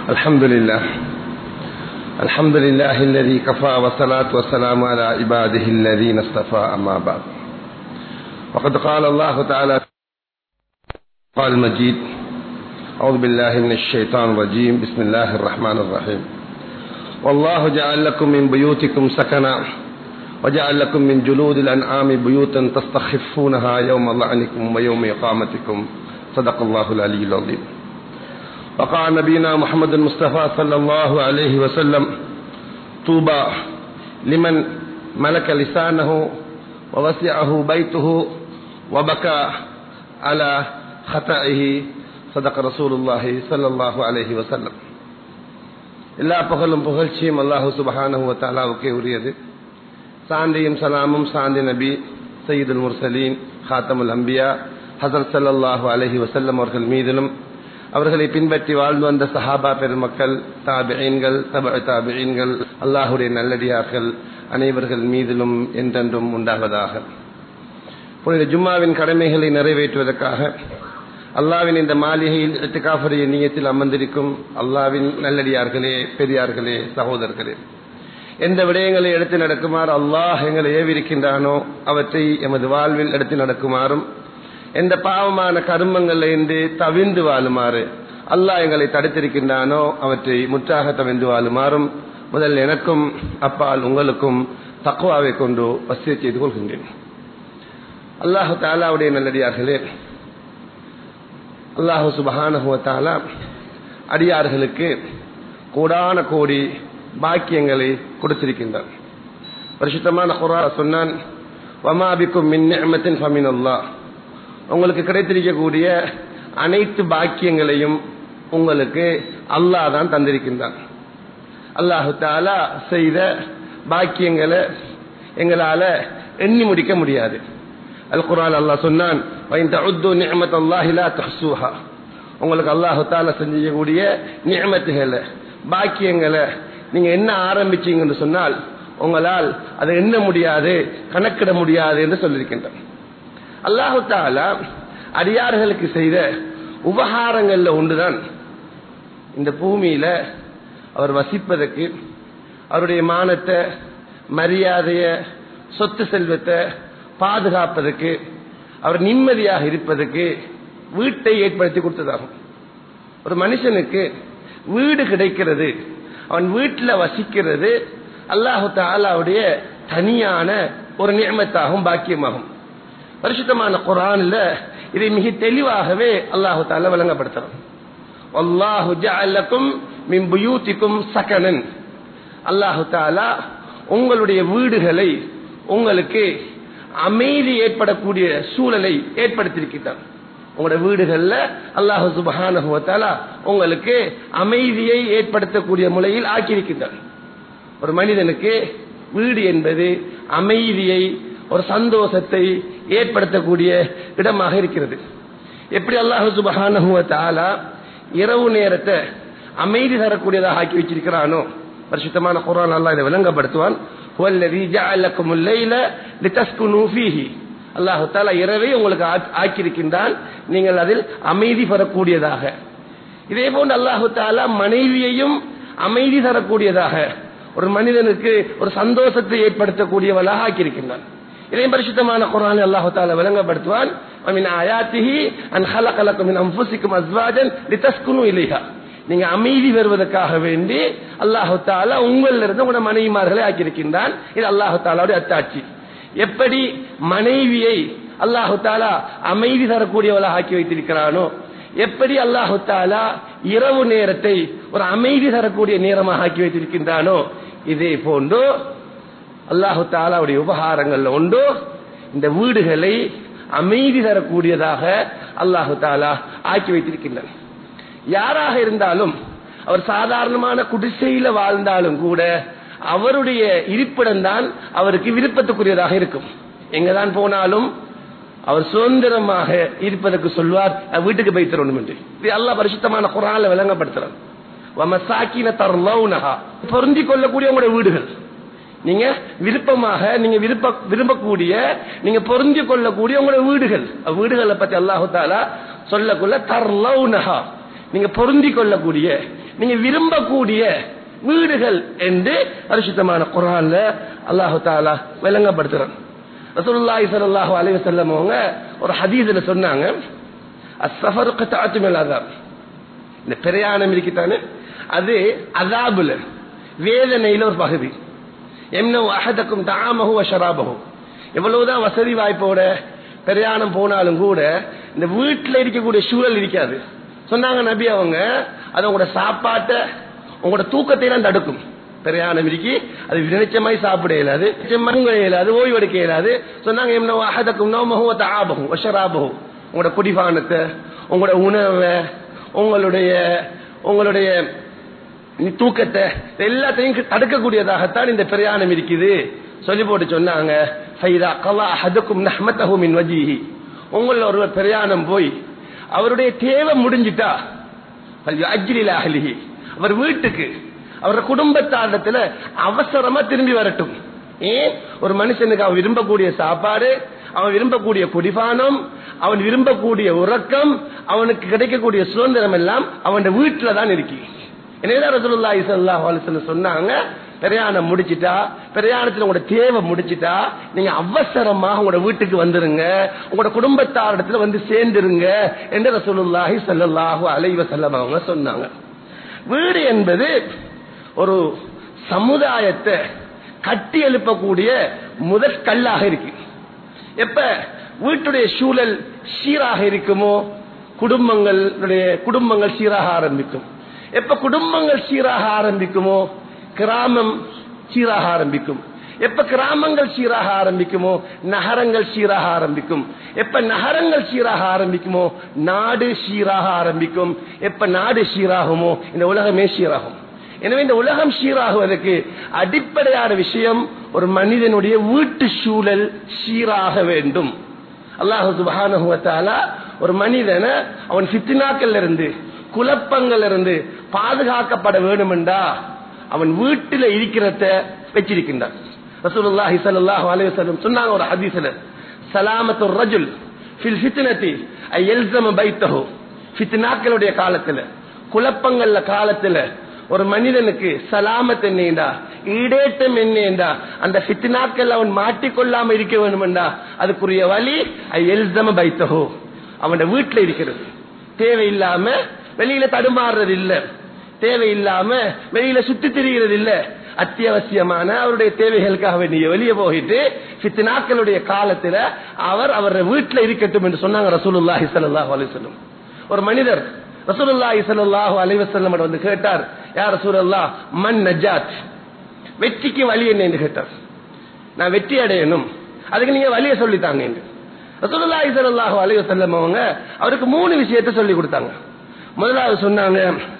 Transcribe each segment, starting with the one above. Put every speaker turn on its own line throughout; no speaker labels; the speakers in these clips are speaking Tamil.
الحمد لله الحمد لله الذي كفى والصلاة والسلام على عباده الذين اصطفى أما بعد وقد قال الله تعالى قال المجيد أعوذ بالله من الشيطان الرجيم بسم الله الرحمن الرحيم والله جعل لكم من بيوتكم سكنا وجعل لكم من جلود الأنعام بيوتا تستخفونها يوم ظعنكم ويوم إقامتكم صدق الله العلي العظيم وقال نبينا محمد المصطفى صلى الله عليه وسلم طوبى لمن ملك لسانه ووسعه بيته وبكى على خطئه صدق رسول الله صلى الله عليه وسلم எல்லா புகழும் புகழ்ச்சியும் அல்லாஹு சுபஹானஹு தாலாவுக்கே உரியது சாந்தியும் சலாமும் சாந்தி நபி சயீதுல் முர்சலீன் ஹாத்தமுல் அம்பியா ஹசரத் சல்லாஹூ அலஹி வசல்லம் அவர்கள் மீதிலும் அவர்களை பின்பற்றி வாழ்ந்து வந்த சஹாபா பெருமக்கள் தாபியன்கள் தப தாபியன்கள் அல்லாஹுடைய நல்லடியார்கள் அனைவர்கள் மீதிலும் என்றென்றும் உண்டாவதாக புனித ஜும்மாவின் கடமைகளை நிறைவேற்றுவதற்காக அல்லாவின் இந்த மாளிகையில் எட்டுக்காஃபரிய நீயத்தில் அமர்ந்திருக்கும் அல்லாவின் நல்லடியார்களே பெரியார்களே சகோதரர்களே எந்த விடயங்களை எடுத்து நடக்குமாறு அல்லாஹ் எங்களை ஏவிருக்கின்றானோ அவற்றை எமது வாழ்வில் எடுத்து நடக்குமாறும் எந்த பாவமான கருமங்களில் இருந்து தவிந்து வாழுமாறு அல்லாஹ் எங்களை தடுத்திருக்கின்றானோ அவற்றை முற்றாக தவிந்து வாழுமாறும் முதல் எனக்கும் அப்பால் உங்களுக்கும் தக்குவாவை கொண்டு வசிய செய்து கொள்கின்றேன் அல்லாஹு தாலாவுடைய நல்லடியார்களே அல்லாஹு சுபஹானஹுவத்தாலா அடியார்களுக்கு கோடான கோடி பாக்கியங்களை கொடுத்திருக்கின்றான் பரிசுத்தமான குரா சொன்னான் வமாபிக்கும் மின் நியமத்தின் ஃபமின் அல்லாஹ் உங்களுக்கு கிடைத்திருக்கக்கூடிய அனைத்து பாக்கியங்களையும் உங்களுக்கு அல்லாஹ் தான் தந்திருக்கின்றான் அல்லாஹு தாலா செய்த பாக்கியங்களை எங்களால எண்ணி முடிக்க முடியாது அல் குரான் அல்லாஹ் சொன்னான் உங்களுக்கு அல்லாஹு தாலா செஞ்சக்கூடிய நியமத்துகளை பாக்கியங்களை நீங்க என்ன ஆரம்பிச்சீங்கன்னு சொன்னால் உங்களால் அதை எண்ண முடியாது கணக்கிட முடியாது என்று சொல்லியிருக்கின்றான் அல்லாஹு தாலா அடியார்களுக்கு செய்த உபகாரங்கள்ல ஒன்றுதான் இந்த பூமியில அவர் வசிப்பதற்கு அவருடைய மானத்தை மரியாதைய சொத்து செல்வத்தை பாதுகாப்பதற்கு அவர் நிம்மதியாக இருப்பதற்கு வீட்டை ஏற்படுத்தி கொடுத்ததாகும் ஒரு மனுஷனுக்கு வீடு கிடைக்கிறது அவன் வீட்டில் வசிக்கிறது அல்லாஹு தாலாவுடைய தனியான ஒரு நியமத்தாகும் பாக்கியமாகும் பரிசுத்தமான குரான்ல இதை மிக தெளிவாகவே அல்லாஹு தாலா விளங்கப்படுத்துறோம் அல்லாஹு ஜஅலக்கும் மின் புயூத்திக்கும் சகனன் அல்லாஹு தாலா உங்களுடைய வீடுகளை உங்களுக்கு அமைதி ஏற்படக்கூடிய சூழலை ஏற்படுத்தியிருக்கிறார் உங்களோட வீடுகள்ல அல்லாஹு சுபஹானுவத்தாலா உங்களுக்கு அமைதியை ஏற்படுத்தக்கூடிய முறையில் ஆக்கியிருக்கின்றார் ஒரு மனிதனுக்கு வீடு என்பது அமைதியை ஒரு சந்தோஷத்தை ஏற்படுத்தக்கூடிய இடமாக இருக்கிறது எப்படி அல்லாஹு சுபஹானுவத்தாலா இரவு நேரத்தை அமைதி தரக்கூடியதாக ஆக்கி வச்சிருக்கிறானோ பரிசுத்தமான குரான் அல்லாஹ் இதை விளங்கப்படுத்துவான் والذي جعلكم الليل لتسكنوا فيه அல்லாஹு தாலா இரவே உங்களுக்கு ஆக்கியிருக்கின்றான் நீங்கள் அதில் அமைதி பெறக்கூடியதாக இதே போன்று அல்லாஹு தாலா மனைவியையும் அமைதி தரக்கூடியதாக ஒரு மனிதனுக்கு ஒரு சந்தோஷத்தை ஏற்படுத்தக்கூடியவளாக ஆக்கியிருக்கின்றான் இதே பரிசுத்தமான குரான் அல்லாஹு தாலா விளங்கப்படுத்துவான் அமின் ஆயாத்திஹி அன் ஹலகலக்கும் மின் அன்ஃபுசிக்கும் அஸ்வாஜன் லிதஸ்குனு இலைஹா நீங்க அமைதி பெறுவதற்காக வேண்டி அல்லாஹு தாலா உங்களில் இருந்து உங்களோட மனைவிமார்களை ஆக்கியிருக்கின்றான் இது அல்லாஹு தாலாவுடைய அத்தாட்சி எப்படி மனைவியை அல்லாஹு தாலா அமைதி தரக்கூடியவளாக ஆக்கி வைத்திருக்கிறானோ எப்படி அல்லாஹு தாலா இரவு நேரத்தை ஒரு அமைதி தரக்கூடிய நேரமாக ஆக்கி வைத்திருக்கின்றானோ இதே போன்று அல்லாஹு தாலாவுடைய உபகாரங்கள்ல ஒன்று இந்த வீடுகளை அமைதி தரக்கூடியதாக அல்லாஹு தாலா ஆக்கி வைத்திருக்கின்றன யாராக இருந்தாலும் அவர் சாதாரணமான குடிசையில வாழ்ந்தாலும் கூட அவருடைய இருப்பிடம் தான் அவருக்கு விருப்பத்துக்குரியதாக இருக்கும் எங்கதான் போனாலும் அவர் சுதந்திரமாக இருப்பதற்கு சொல்வார் வீட்டுக்கு போய் தரணும் என்று இது எல்லா பரிசுத்தமான குரால விளங்கப்படுத்துறார் பொருந்தி கொள்ளக்கூடிய உங்களுடைய வீடுகள் நீங்க விருப்பமாக நீங்க விருப்ப விரும்பக்கூடிய நீங்க பொருந்தி கொள்ளக்கூடிய உங்களுடைய வீடுகள் வீடுகளை பத்தி அல்லாஹு தாலா சொல்லக்குள்ள தர்லவுனஹா நீங்க பொருந்தி கொள்ளக்கூடிய நீங்க விரும்பக்கூடிய வீடுகள் என்று பரிசுத்தமான குரான்ல அல்லாஹு தாலா விளங்கப்படுத்துறான் ரசூலுல்லாஹி ஸல்லல்லாஹு அலைஹி வஸல்லம் அவங்க ஒரு ஹதீஸ்ல சொன்னாங்க அஸ்ஸஃபரு கத்அத்து மினல் அஸாப் இந்த பிரயாணம் இருக்குதானே அது அதாபுல வேதனையில ஒரு பகுதி என்ன அஹதக்கும் தாமஹு வஷராபஹு எவ்வளவுதான் வசதி வாய்ப்போட பிரயாணம் போனாலும் கூட இந்த வீட்டில் இருக்கக்கூடிய சூழல் இருக்காது சொன்னாங்க நபி அவங்க அது உங்களோட சாப்பாட்டை உங்களோட தூக்கத்தை எல்லாம் தடுக்கும் பிரயாணம் இருக்கி அது நினைச்ச மாதிரி சாப்பிட இயலாது தூங்க இயலாது ஓய்வு எடுக்க இயலாது சொன்னாங்க என்ன அஹதக்கும் நோமஹு தாபஹு வஷராபஹு உங்களோட குடிபானத்தை உங்களோட உணவை உங்களுடைய உங்களுடைய தூக்கத்தை எல்லாத்தையும் தடுக்கக்கூடியதாகத்தான் இந்த பிரயாணம் இருக்குது சொல்லி போட்டு சொன்னாங்க ஃபைதா கவா ஹதக்கும் நஹ்மத்தஹு மின் வஜீஹி உங்கள ஒருவர் பிரயாணம் போய் அவருடைய தேவை முடிஞ்சிட்டா அஜ்லில் அஹ்லிஹி அவர் வீட்டுக்கு அவரோட குடும்பத்தாண்டத்துல அவசரமா திரும்பி வரட்டும் ஏன் ஒரு மனுஷனுக்கு அவன் விரும்பக்கூடிய சாப்பாடு அவன் விரும்பக்கூடிய குடிபானம் அவன் விரும்பக்கூடிய உறக்கம் அவனுக்கு கிடைக்கக்கூடிய சுதந்திரம் எல்லாம் அவன் வீட்டுல தான் இருக்கு எனவேதான் ரசூலுல்லாஹி ஸல்லல்லாஹு அலைஹி வஸல்லம் சொன்னாங்க பிரயாணம் முடிச்சிட்டா பிரயாணத்துல உங்களோட தேவை முடிச்சிட்டா நீங்க அவசரமாக உங்களோட வீட்டுக்கு வந்துருங்க உங்களோட குடும்பத்தாரிடத்துல வந்து சேர்ந்துருங்க என்று ரசூலுல்லாஹி ஸல்லல்லாஹு அலைஹி வஸல்லம் அவங்க சொன்னாங்க வீடு என்பது ஒரு சமுதாயத்தை கட்டி எழுப்பக்கூடிய முதற் கல்லாக இருக்கு எப்ப வீட்டுடைய சூழல் சீராக இருக்குமோ குடும்பங்களுடைய குடும்பங்கள் சீராக ஆரம்பிக்கும் எப்ப குடும்பங்கள் சீராக ஆரம்பிக்குமோ கிராமம் சீராக ஆரம்பிக்கும் எப்ப கிராமங்கள் சீராக ஆரம்பிக்குமோ நகரங்கள் சீராக ஆரம்பிக்கும் எப்ப நகரங்கள் சீராக ஆரம்பிக்குமோ நாடு சீராக ஆரம்பிக்கும் எப்ப நாடு சீராகுமோ இந்த உலகமே சீராகும் எனவே இந்த உலகம் சீராகுவதற்கு அடிப்படையான விஷயம் ஒரு மனிதனுடைய வீட்டு சூழல் சீராக வேண்டும் அல்லாஹு சுபானுவத்தால ஒரு மனிதனை அவன் சித்தினாக்கள் இருந்து குழப்பங்கள் இருந்து பாதுகாக்கப்பட வேண்டும் என்றா அவன் வீட்டில் இருக்கிறத வச்சிருக்கின்றான் ரசூலுல்லாஹி ஸல்லல்லாஹு அலைஹி வஸல்லம் சொன்னாங்க ஒரு ஹதீஸ்ல சலாமத்து ரஜுல் ஃபில் ஃபித்னதி ஐ யல்ஸம பைத்தஹு ஃபித்னாக்களுடைய காலத்துல குழப்பங்கள்ல காலத்துல ஒரு மனிதனுக்கு சலாமத் என்னேண்டா ஈடேற்றம் என்னேண்டா அந்த ஃபித்னாக்கள் அவன் மாட்டிக்கொள்ளாம இருக்க வேண்டுமெண்டா அதுக்குரிய வழி ஐ எல்சம பைத்தஹோ அவன் வீட்டுல இருக்கிறது தேவையில்லாம வெளியில தடுமாறுறது இல்ல தேவையில்லாம வெளியில சுத்தி திரிகிறது இல்ல அத்தியாவசியமான அவருடைய தேவைகளுக்காக வேண்டிய வெளியே போயிட்டு ஃபித்னாக்களுடைய காலத்துல அவர் அவர் வீட்டுல இருக்கட்டும் என்று சொன்னாங்க ரசூலுல்லாஹி ஸல்லல்லாஹு அலைஹி வஸல்லம் ஒரு மனிதர் ரசூலுல்லாஹி ஸல்லல்லாஹு அலைஹி வஸல்லம் வந்து கேட்டார் யா ரசூலல்லாஹ் மன் நஜாத் வெற்றிக்கு வழி என்ன என்று கேட்டார் நான் வெற்றி அடையணும் அதுக்கு நீங்க வழியை சொல்லித்தாங்க என்று ரசூலுல்லாஹி ஸல்லல்லாஹு அலைஹி வஸல்லம் அவங்க அவருக்கு மூணு விஷயத்தை சொல்லி கொடுத்தாங்க முதலாவது சொன்னாங்க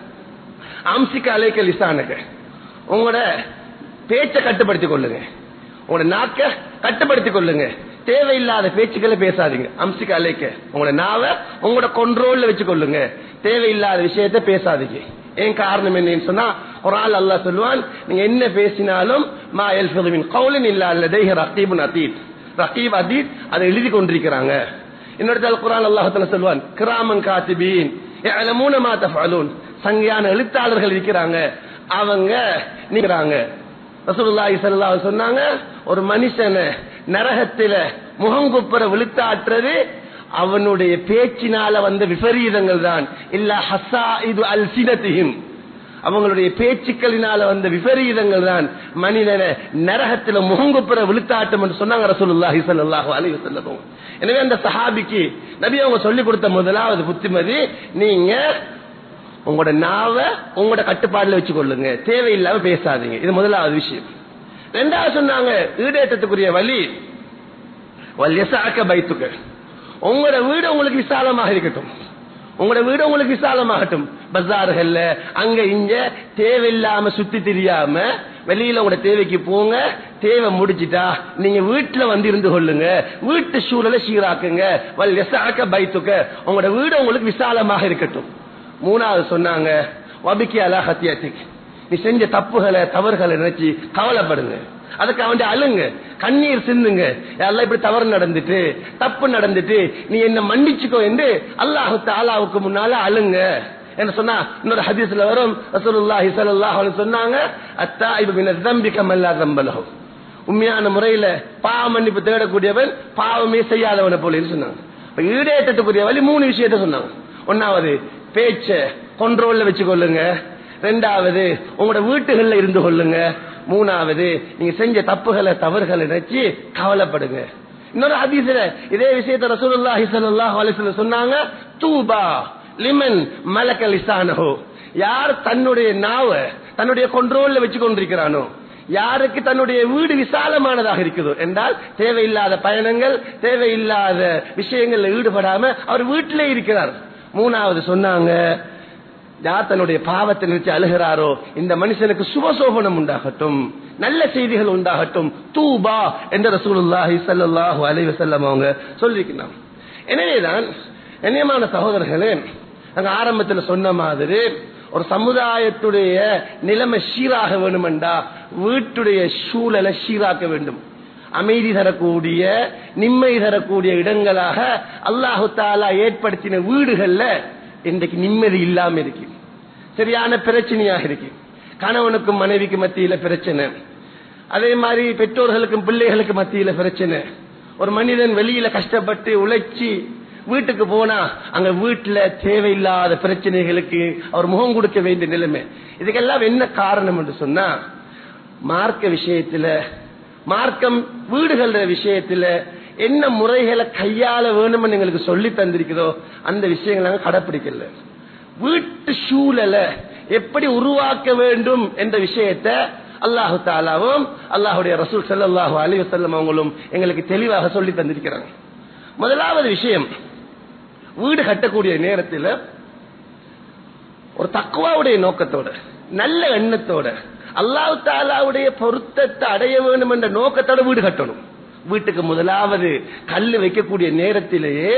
அம்சிக்க அலைக்க லிசானுக்கு உங்களோட பேச்சை கட்டுப்படுத்திக் கொள்ளுங்க உங்களோட நாக்க கட்டுப்படுத்திக் கொள்ளுங்க தேவையில்லாத பேச்சுக்களை பேசாதீங்க அம்சிக்க அலைக்க உங்களோட நாவ உங்களோட கொண்ட்ரோல்ல வச்சுக்கொள்ளுங்க தேவையில்லாத விஷயத்த பேசாதீங்க ஏன் காரணம் என்னன்னு சொன்னா ஒரு ஆள் அல்லா சொல்லுவான் நீங்க என்ன பேசினாலும் மா எல்ஃபதுமின் கவுலின் இல்ல அல்லதை ரகீபுன் அதீத் ரகீப் அதீத் அதை எழுதி கொண்டிருக்கிறாங்க இன்னொரு குரான் அல்லாஹத்துல சொல்லுவான் கிராமன் காத்திபீன் மூணமா தஃபாலூன் சங்கையான எழுத்தாளர்கள் இருக்கிறாங்க அவங்க நிக்கிறாங்க ரசூலுல்லாஹி ஸல்லல்லாஹு சொன்னாங்க ஒரு மனுஷனை நரகத்தில முகங்குப்புற விழுத்தாட்டுறது அவனுடைய பேச்சினால வந்த விபரீதங்கள் தான் இல்ல ஹசா இது அல் சினத்தியும் அவங்களுடைய பேச்சுக்களினால வந்த விபரீதங்கள் தான் மனிதனை நரகத்தில முகங்குப்புற விழுத்தாட்டும் என்று சொன்னாங்க ரசூலுல்லாஹி ஸல்லல்லாஹு அலைஹி வஸல்லம் எனவே அந்த சஹாபிக்கு நபி அவங்க சொல்லி கொடுத்த முதலாவது புத்திமதி நீங்க உங்களோட நாவ உங்களோட கட்டுப்பாடுல வச்சுக்கொள்ளுங்க தேவையில்லாம பேசாதீங்க இது முதலாவது விஷயம் ரெண்டாவது சொன்னாங்க ஈடேற்றத்துக்குரிய வழி பைத்துக்க உங்களோட வீடு உங்களுக்கு விசாலமாக இருக்கட்டும் உங்களோட வீடு உங்களுக்கு விசாலமாகட்டும் பஜார்கள்ல அங்க இங்க தேவையில்லாம சுத்தி தெரியாம வெளியில உங்களோட தேவைக்கு போங்க தேவை முடிச்சிட்டா நீங்க வீட்டுல வந்து இருந்து கொள்ளுங்க வீட்டு சூழலை சீராக்குங்க வல் எசாக்க பைத்துக்க உங்களோட வீடு உங்களுக்கு விசாலமாக இருக்கட்டும் மூணாவது சொன்னாங்க வபிக்கி அலா ஹத்தியாத்திக் நீ செஞ்ச தப்புகளை தவறுகளை நினைச்சு கவலைப்படுங்க அதுக்கு அவன் அழுங்க கண்ணீர் சிந்துங்க எல்லாம் இப்படி தவறு நடந்துட்டு தப்பு நடந்துட்டு நீ என்ன மன்னிச்சுக்கோ என்று அல்லாஹு தாலாவுக்கு முன்னால அழுங்க என்ன சொன்னா இன்னொரு ஹதீஸ்ல வரும் ரசூலுல்லாஹி ஸல்லல்லாஹு அலைஹி சொன்னாங்க அத்தாயிபு மின ذنب கமல்லா ذنبله உண்மையான முறையில பாவ மன்னிப்பு தேடக்கூடியவன் பாவமே செய்யாதவனை போல சொன்னாங்க இப்ப ஈடேற்றத்துக்குரிய வழி மூணு விஷயத்த சொன்னாங்க ஒன்னாவது பேச்ச கொண்ட்ரோல்ல வச்சுக்கொள்ளுங்க ரெண்டாவது உங்களோட வீட்டுகள்ல இருந்து கொள்ளுங்க மூணாவது நீங்க செஞ்ச தப்புகளை தவறுகளை நினைச்சு கவலைப்படுங்க இன்னொரு ஹதீஸ்ல இதே விஷயத்த ரசூலுல்லாஹி ஸல்லல்லாஹு அலைஹி வஸல்லம் சொன்னாங்க தூபா லிமன் மலக்க லிசானஹு யார் தன்னுடைய நாவ தன்னுடைய கொண்ட்ரோல்ல வச்சு கொண்டிருக்கிறானோ யாருக்கு தன்னுடைய வீடு விசாலமானதாக இருக்குதோ என்றால் தேவையில்லாத பயணங்கள் தேவையில்லாத விஷயங்கள்ல ஈடுபடாம அவர் வீட்டிலே இருக்கிறார் மூணாவது சொன்னாங்க யார் தன்னுடைய பாவத்தை நினைச்சு அழுகிறாரோ இந்த மனுஷனுக்கு சுபசோபனம் உண்டாகட்டும் நல்ல செய்திகள் உண்டாகட்டும் தூபா என்ற ரசூலுல்லாஹி ஸல்லல்லாஹு அலைஹி வஸல்லம் அவங்க சொல்லியிருக்கிறாங்க எனவேதான் கண்ணியமான சகோதரர்களே நாங்க ஆரம்பத்துல சொன்ன மாதிரி ஒரு சமுதாயத்துடைய நிலைமை சீராக வேணுமெண்டா வீட்டுடைய சூழலை சீராக்க வேண்டும் அமைதி தரக்கூடிய நிம்மதி தரக்கூடிய இடங்களாக அல்லாஹு தாலா ஏற்படுத்தின வீடுகள்ல இன்றைக்கு நிம்மதி இல்லாம இருக்கு சரியான பிரச்சனையாக இருக்கு கணவனுக்கும் மனைவிக்கு மத்தியில பிரச்சனை அதே மாதிரி பெற்றோர்களுக்கும் பிள்ளைகளுக்கு மத்தியில பிரச்சனை ஒரு மனிதன் வெளியில கஷ்டப்பட்டு உழைச்சி வீட்டுக்கு போனா அங்க வீட்டுல தேவையில்லாத பிரச்சனைகளுக்கு அவர் முகம் கொடுக்க வேண்டிய நிலைமை இதுக்கெல்லாம் என்ன காரணம் என்று சொன்னா மார்க்க விஷயத்துல மார்க்கம் வீடுகள் விஷயத்துல என்ன முறைகளை கையாள வேணும்னு எங்களுக்கு சொல்லி தந்திருக்கிறதோ அந்த விஷயங்களை நாங்க கடைப்பிடிக்கல வீட்டு சூழலை எப்படி உருவாக்க வேண்டும் என்ற விஷயத்த அல்லாஹு தாலாவும் அல்லாஹுடைய ரசூல் சல்லாஹூ அலி வசல்லம் அவங்களும் எங்களுக்கு தெளிவாக சொல்லி தந்திருக்கிறாங்க முதலாவது விஷயம் வீடு கட்டக்கூடிய நேரத்தில் ஒரு தக்குவாவுடைய நோக்கத்தோட நல்ல எண்ணத்தோட அல்லாஹு தாலாவுடைய பொருத்தத்தை அடைய வேண்டும் என்ற நோக்கத்தோட வீடு கட்டணும் வீட்டுக்கு முதலாவது கல் வைக்கக்கூடிய நேரத்திலேயே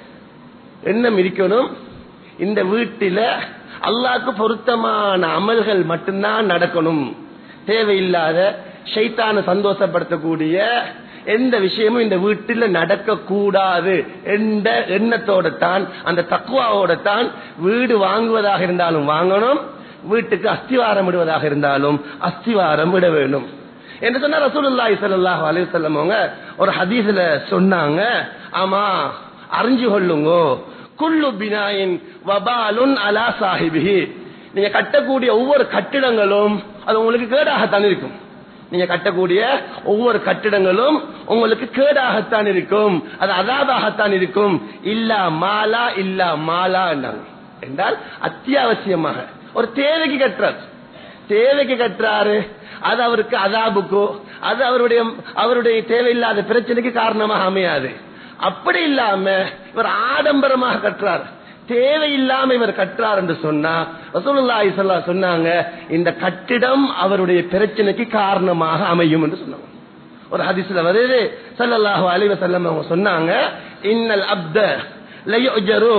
எண்ணம் இருக்கணும் இந்த வீட்டில அல்லாஹ்க்கு பொருத்தமான அமல்கள் மட்டும்தான் நடக்கணும் தேவையில்லாத ஷைத்தான சந்தோஷப்படுத்தக்கூடிய எந்த விஷயமும் இந்த வீட்டில் நடக்கக்கூடாது என்ற எண்ணத்தோட தான் அந்த தக்குவாவோட தான் வீடு வாங்குவதாக இருந்தாலும் வாங்கணும் வீட்டுக்கு அஸ்திவாரம் விடுவதாக இருந்தாலும் அஸ்திவாரம் விட வேண்டும் என்று சொன்னா ரசூலுல்லாஹி ஸல்லல்லாஹு அலைஹி வஸல்லம் அவங்க ஒரு ஹதீஸ்ல சொன்னாங்க ஆமா அறிஞ்சு கொள்ளுங்க குல்லு பினாயின் வபாலுன் அலா சாஹிபிஹி நீங்க கட்டக்கூடிய ஒவ்வொரு கட்டிடங்களும் அது உங்களுக்கு கேடாகத்தான் இருக்கும் நீங்க கட்டக்கூடிய ஒவ்வொரு கட்டிடங்களும் உங்களுக்கு கேடாகத்தான் இருக்கும் அது அதாபாகத்தான் இருக்கும் இல்லா மாலா இல்லா மாலா என்றால் அத்தியாவசியமாக ஒரு தேவைக்கு கட்டுறார் தேவைக்கு கட்டுறாரு அது அவருக்கு அதாபுக்கோ அது அவருடைய அவருடைய தேவையில்லாத பிரச்சனைக்கு காரணமாக அமையாது அப்படி இல்லாம இவர் ஆடம்பரமாக கட்டுறார் தேவையில்லாம இவர் கட்டுறார் என்று சொன்னா ரசூலுல்லாஹி ஸல்லல்லாஹு சொன்னாங்க இந்த கட்டிடம் அவருடைய பிரச்சனைக்கு காரணமாக அமையும் என்று சொன்னாங்க ஒரு ஹதீஸ்ல வருது ஸல்லல்லாஹு அலைஹி வஸல்லம் அவங்க சொன்னாங்க இன்னல் அப்த லயுஜரு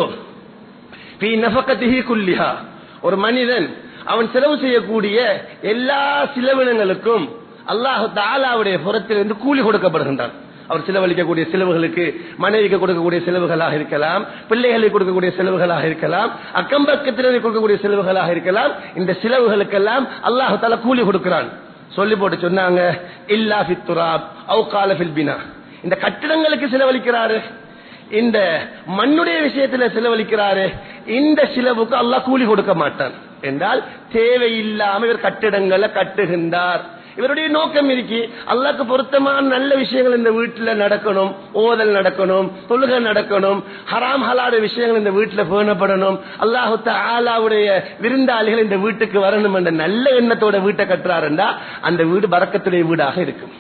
ஃபீ நஃபகதிஹி குல்லிஹா ஒரு மனிதன் அவன் செலவு செய்யக்கூடிய எல்லா செலவினங்களுக்கும் அல்லாஹு தாலாவுடைய புறத்திலிருந்து கூலி கொடுக்கப்படுகின்றான் அவர் செலவழிக்கக்கூடிய செலவுகளுக்கு மனைவிக்கு கொடுக்கக்கூடிய செலவுகளாக இருக்கலாம் பிள்ளைகளுக்கு கொடுக்கக்கூடிய செலவுகளாக இருக்கலாம் அக்கம்பக்கத்தினரை கொடுக்கக்கூடிய செலவுகளாக இருக்கலாம் இந்த செலவுகளுக்கெல்லாம் அல்லாஹு தாலா கூலி கொடுக்கிறான் சொல்லி போட்டு சொன்னாங்க இல்லா ஃபித்துராப் அவு கால பினா இந்த கட்டிடங்களுக்கு செலவழிக்கிறாரு இந்த மண்ணுடைய விஷயத்துல செலவழிக்கிறாரு இந்த செலவுக்கு அல்லாஹ் கூலி கொடுக்க மாட்டான் என்றால் தேவையில்லாம இவர் கட்டிடங்களை கட்டுகின்றார் இவருடைய நோக்கம் இருக்கு அல்லாக்கு பொருத்தமான நல்ல விஷயங்கள் இந்த வீட்டுல நடக்கணும் ஓதல் நடக்கணும் தொழுகை நடக்கணும் ஹராம் ஹலாட விஷயங்கள் இந்த வீட்டுல பேணப்படணும் அல்லாஹு ஆலாவுடைய விருந்தாளிகள் இந்த வீட்டுக்கு வரணும் என்ற நல்ல எண்ணத்தோட வீட்டை கட்டுறாருண்டா அந்த வீடு பறக்கத்துடைய வீடாக இருக்கும்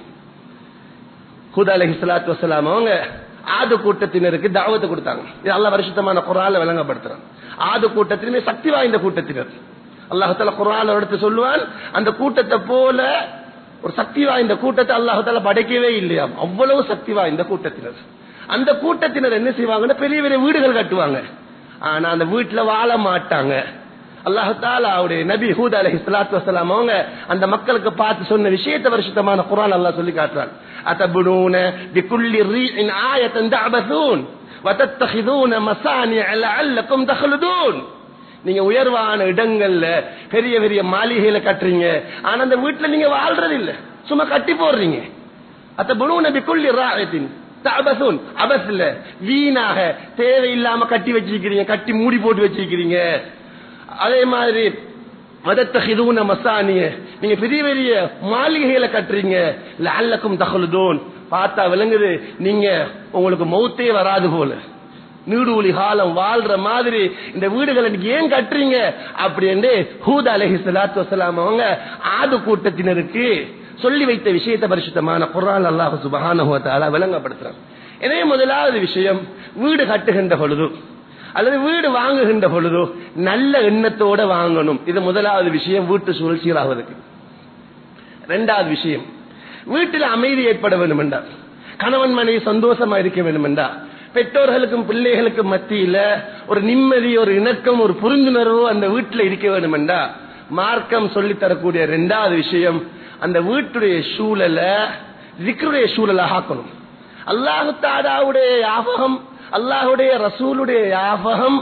ஹுதா அலஹி சலாத்து வசலாம் அவங்க ஆது கூட்டத்தினருக்கு தாவத்தை கொடுத்தாங்க இது அல்ல வருஷத்தமான குரால விளங்கப்படுத்துறாங்க ஆது கூட்டத்திலுமே சக்தி வாய்ந்த கூட்டத்தினர் அல்லாஹால குரான் எடுத்து சொல்லுவான் அந்த கூட்டத்தை போல ஒரு சக்தி வாய்ந்த கூட்டத்தை அல்லாஹால படைக்கவே இல்லையா அவ்வளவு சக்தி வாய்ந்த கூட்டத்தினர் அந்த கூட்டத்தினர் என்ன செய்வாங்கன்னா பெரிய பெரிய வீடுகள் கட்டுவாங்க ஆனா அந்த வீட்டுல வாழ மாட்டாங்க அல்லாஹால அவருடைய நபி ஹூத் அலஹி சலாத்து வசலாம் அவங்க அந்த மக்களுக்கு பார்த்து சொன்ன விஷயத்த வருஷத்தமான குரான் அல்லாஹ் சொல்லி காட்டுறான் அத்தபுனூன பிகுல்லி ரீஇன் ஆயத்தன் தஅபஸூன் வதத்தخذون مصانع لعلكم تخلدون நீங்க உயர்வான இடங்கள்ல பெரிய பெரிய மாளிகையில கட்டுறீங்க ஆனா அந்த வீட்டுல நீங்க வாழ்றது இல்ல சும்மா கட்டி போடுறீங்க அத்த புனு நபி குள்ளி ராயத்தின் தபசுன் அபஸ்ல வீணாக தேவையில்லாம கட்டி வச்சிருக்கிறீங்க கட்டி மூடி போட்டு வச்சிருக்கிறீங்க அதே மாதிரி மதத்தஹிதூன மசானிய நீங்க பெரிய பெரிய மாளிகைகளை கட்டுறீங்க லஅல்லக்கும் தஹலுதூன் பார்த்தா விளங்குது நீங்க உங்களுக்கு மௌத்தே வராது போல நீடூழி காலம் வாழ்ற மாதிரி இந்த வீடுகளை நீங்க ஏன் கட்டுறீங்க அப்படி என்று ஹூத் அலஹி சலாத்து வசலாம் அவங்க ஆது கூட்டத்தினருக்கு சொல்லி வைத்த விஷயத்தை பரிசுத்தமான குரான் அல்லாஹ் சுபஹான விளங்கப்படுத்துறான் எனவே முதலாவது விஷயம் வீடு கட்டுகின்ற பொழுது அல்லது வீடு வாங்குகின்ற பொழுதோ நல்ல எண்ணத்தோட வாங்கணும் இது முதலாவது விஷயம் வீட்டு சூழல் சீராவதற்கு இரண்டாவது விஷயம் வீட்டில் அமைதி ஏற்பட வேண்டும் என்றா கணவன் மனைவி சந்தோஷமா இருக்க வேண்டும் என்றா பெற்றோர்களுக்கும் பிள்ளைகளுக்கும் மத்தியில ஒரு நிம்மதி ஒரு இணக்கம் ஒரு புரிந்துணர்வு அந்த வீட்டில் இருக்க வேண்டும் என்றா மார்க்கம் சொல்லி தரக்கூடிய இரண்டாவது விஷயம் அந்த வீட்டுடைய சூழலை திக்ருடைய சூழலாக ஆக்கணும் அல்லாஹு தாதாவுடைய யாபகம் அல்லாஹுடைய ரசூலுடைய யாபகம்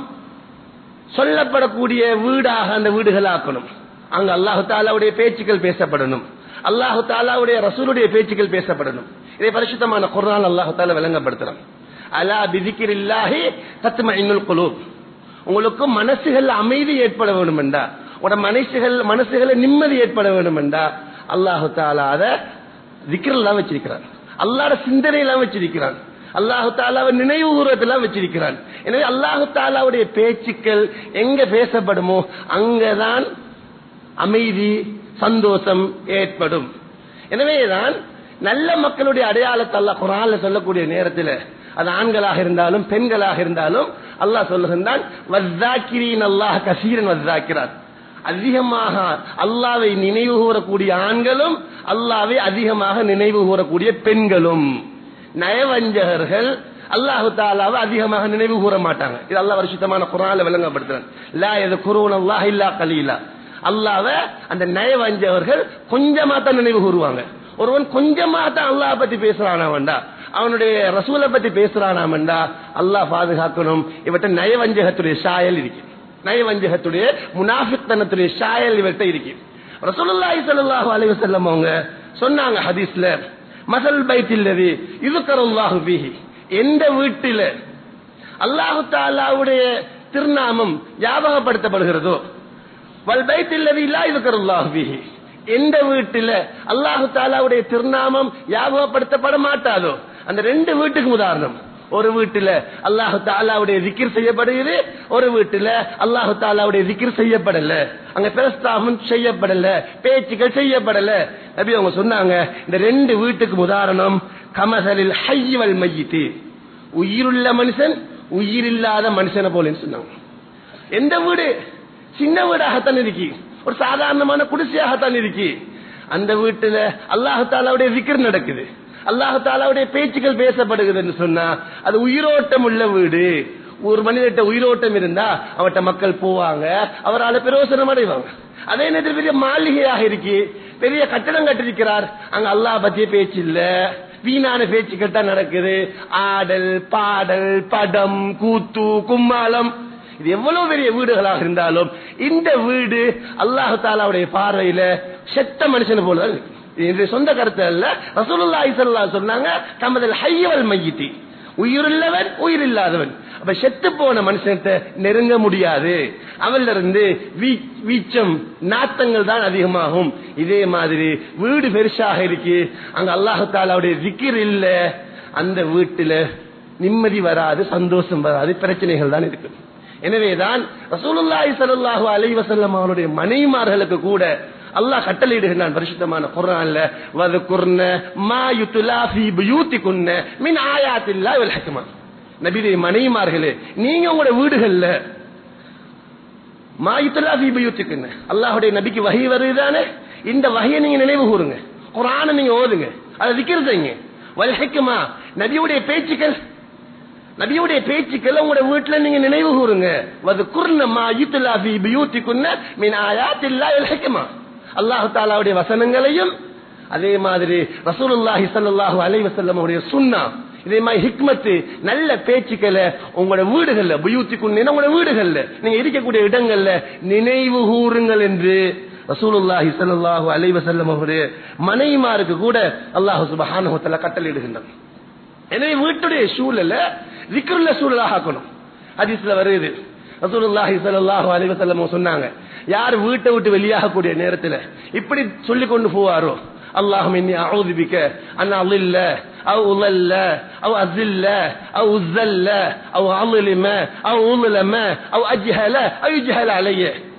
சொல்லப்படக்கூடிய வீடாக அந்த வீடுகள் ஆக்கணும் அங்க அல்லாஹு தாலாவுடைய பேச்சுக்கள் பேசப்படணும் அல்லாஹு தாலாவுடைய ரசூலுடைய பேச்சுக்கள் பேசப்படணும் இதை பரிசுத்தமான குரான் அல்லாஹு தாலா விளங்கப்படுத்துறான் அலா பிதிக்கிர் இல்லாஹி தத்தும இன்னுல் குழு உங்களுக்கு மனசுகள் அமைதி ஏற்பட வேண்டும் என்றா உட மனசுகள் மனசுகளை நிம்மதி ஏற்பட வேண்டும் என்றா அல்லாஹு தாலா அதை திக்ரெல்லாம் வச்சிருக்கிறான் அல்லாட சிந்தனையெல்லாம் வச்சிருக்கிறான் அல்லாஹு தாலாவை நினைவு கூறத்தெல்லாம் வச்சிருக்கிறான் எனவே அல்லாஹு தாலாவுடைய பேச்சுக்கள் எங்க பேசப்படுமோ அங்கதான் அமைதி சந்தோஷம் ஏற்படும் எனவேதான் நல்ல மக்களுடைய அடையாளத்தை அல்ல குரான்ல சொல்லக்கூடிய நேரத்தில் அது ஆண்களாக இருந்தாலும் பெண்களாக இருந்தாலும் அல்லாஹ் சொல்லுகின்றான் வத்தாக்கிரீன் அல்லாஹ் கசீரன் வத்தாக்கிறார் அதிகமாக அல்லாவை நினைவு கூறக்கூடிய ஆண்களும் அல்லாவை அதிகமாக நினைவு கூறக்கூடிய பெண்களும் நயவஞ்சகர்கள் அல்லாஹு தாலாவை அதிகமாக நினைவு கூற மாட்டாங்க இது அல்லா வருஷத்தமான குரால விளங்கப்படுத்துறான் லா இது குருவன் அல்லாஹ் இல்லா கலீலா அல்லாவ அந்த நயவஞ்சகர்கள் கொஞ்சமா தான் நினைவு கூறுவாங்க ஒருவன் கொஞ்சமா தான் அல்லாஹ் பத்தி பேசுறானா வேண்டா அவனுடைய ரசூலை பத்தி பேசுறானா வேண்டா அல்லாஹ் பாதுகாக்கணும் இவற்றை நயவஞ்சகத்துடைய சாயல் இருக்கு நயவஞ்சகத்துடைய முனாஃபித்தனத்துடைய சாயல் இவர்கிட்ட இருக்கு ரசூலுல்லாஹி ஸல்லல்லாஹு அலைஹி வஸல்லம் அவங்க சொன்னாங்க ஹதீஸ்ல மசல் பைத்தில்லது இதுக்கருல்லாஹு பிஹி எந்த வீட்டில அல்லாஹு தாலாவுடைய திருநாமம் ஞாபகப்படுத்தப்படுகிறதோ வல் பைத்தில்லது இல்லா இதுக்கருல்லாஹு பிஹி எந்த வீட்டில அல்லாஹு தாலாவுடைய திருநாமம் ஞாபகப்படுத்தப்பட மாட்டாதோ அந்த ரெண்டு வீட்டுக்கு உதாரணம் ஒரு வீட்டுல அல்லாஹு தாலாவுடைய திக்கிர் செய்யப்படுகிறது ஒரு வீட்டுல அல்லாஹு தாலாவுடைய திக்கிர் செய்யப்படல அங்க பிரஸ்தாபம் செய்யப்படல பேச்சுக்கள் செய்யப்படல நபி அவங்க சொன்னாங்க இந்த ரெண்டு வீட்டுக்கு உதாரணம் கமசலில் ஹைவல் மையித்து உயிருள்ள மனுஷன் உயிரில்லாத மனுஷனை போலன்னு சொன்னாங்க எந்த வீடு சின்ன வீடாகத்தான் இருக்கு ஒரு சாதாரணமான குடிசையாகத்தான் இருக்கு அந்த வீட்டுல அல்லாஹு தாலாவுடைய விக்கிர் நடக்குது அல்லாஹு தாலாவுடைய பேச்சுக்கள் பேசப்படுகிறதுன்னு சொன்னா அது உயிரோட்டம் உள்ள வீடு ஒரு மனிதர்கிட்ட உயிரோட்டம் இருந்தா அவர்கிட்ட மக்கள் போவாங்க அவரால் பிரயோசனம் அடைவாங்க அதே நேரத்தில் பெரிய மாளிகையாக இருக்கு பெரிய கட்டடம் கட்டிருக்கிறார் அங்க அல்லாஹ் பத்திய பேச்சு இல்ல வீணான பேச்சுக்கள் தான் நடக்குது ஆடல் பாடல் படம் கூத்து கும்மாளம் இது எவ்வளவு பெரிய வீடுகளாக இருந்தாலும் இந்த வீடு அல்லாஹு தாலாவுடைய பார்வையில செத்த மனுஷன் போல இருக்கு இது சொந்த கருத்து அல்ல ரசூலுல்லாஹி ஸல்லல்லாஹு சொன்னாங்க தமதல் ஹய்யவல் மையித்தி உயிரில்லவன் உயிர் இல்லாதவன் அப்ப செத்து போன மனுஷன்கிட்ட நெருங்க முடியாது அவள்ல இருந்து வீச்சம் நாத்தங்கள் தான் அதிகமாகும் இதே மாதிரி வீடு பெருசாக இருக்கு அங்க அல்லாஹு தாலாவுடைய திக்கிர் இல்ல அந்த வீட்டுல நிம்மதி வராது சந்தோஷம் வராது பிரச்சனைகள் தான் இருக்கு எனவேதான் ரசூலுல்லாஹி ஸல்லல்லாஹு அலைஹி வஸல்லம் அவருடைய மனைவிமார்களுக்கு கூட அல்லாஹ் கட்டளையிடுகிறான் பரிசுத்தமான குர்ஆன்ல வذكرن ما يتلى في بيوتكن من آيات الله والحكمة நபியே மனைவிமார்களே நீங்க உங்களோட வீடுகள்ல மா யுத்லா ஃபீ பயூத்திக்குன்னு அல்லாஹ்வுடைய நபிக்கு வஹி வருதானே இந்த வஹியை நீங்க நினைவு கூறுங்க குர்ஆனை நீங்க ஓதுங்க அதை திக்ர் செய்யுங்க வல் ஹிக்மா நபியுடைய பேச்சுக்கள் நபியுடைய பேச்சுக்கள் உங்களோட வீட்டுல நீங்க நினைவு கூறுங்க வது குர்ணமா யுத்லா ஃபீ பயூத்திக்குன்ன மின் ஆயாத்தில்லாஹில் ஹிக்மா அல்லாஹு தாலாவுடைய வசனங்களையும் அதே மாதிரி ரசூலுல்லாஹி ஸல்லல்லாஹு அலைஹி வஸல்லம் உடைய சுன்னா இதே மாதிரி ஹிக்மத்து நல்ல பேச்சுக்களை உங்களோட வீடுகள்ல புயூத்திக்குன்னு உங்களோட வீடுகள்ல நீங்க இருக்கக்கூடிய இடங்கள்ல நினைவு கூறுங்கள் என்று ரசூலுல்லாஹி ஸல்லல்லாஹு அலைஹி வஸல்லம் அவருடைய மனைவிமாருக்கு கூட அல்லாஹ் சுப்ஹானஹு வ தஆலா கட்டளையிடுகின்றான் எனவே வீட்டுடைய சூழல விக்ருள்ள சூழலாக ஆக்கணும் ஹதீஸ்ல வருது ரசூலுல்லாஹி ஸல்லல்லாஹு அலைஹி வஸல்லம் சொன்னாங்க யார் வீட்டை விட்டு வெளியாகக்கூடிய நேரத்துல இப்படி சொல்லி கொண்டு போவாரோ اللهم اني اعوذ بك ان اضل او اضل او اذل او اذل او اظلم او اظلم او اجهل او يجهل علي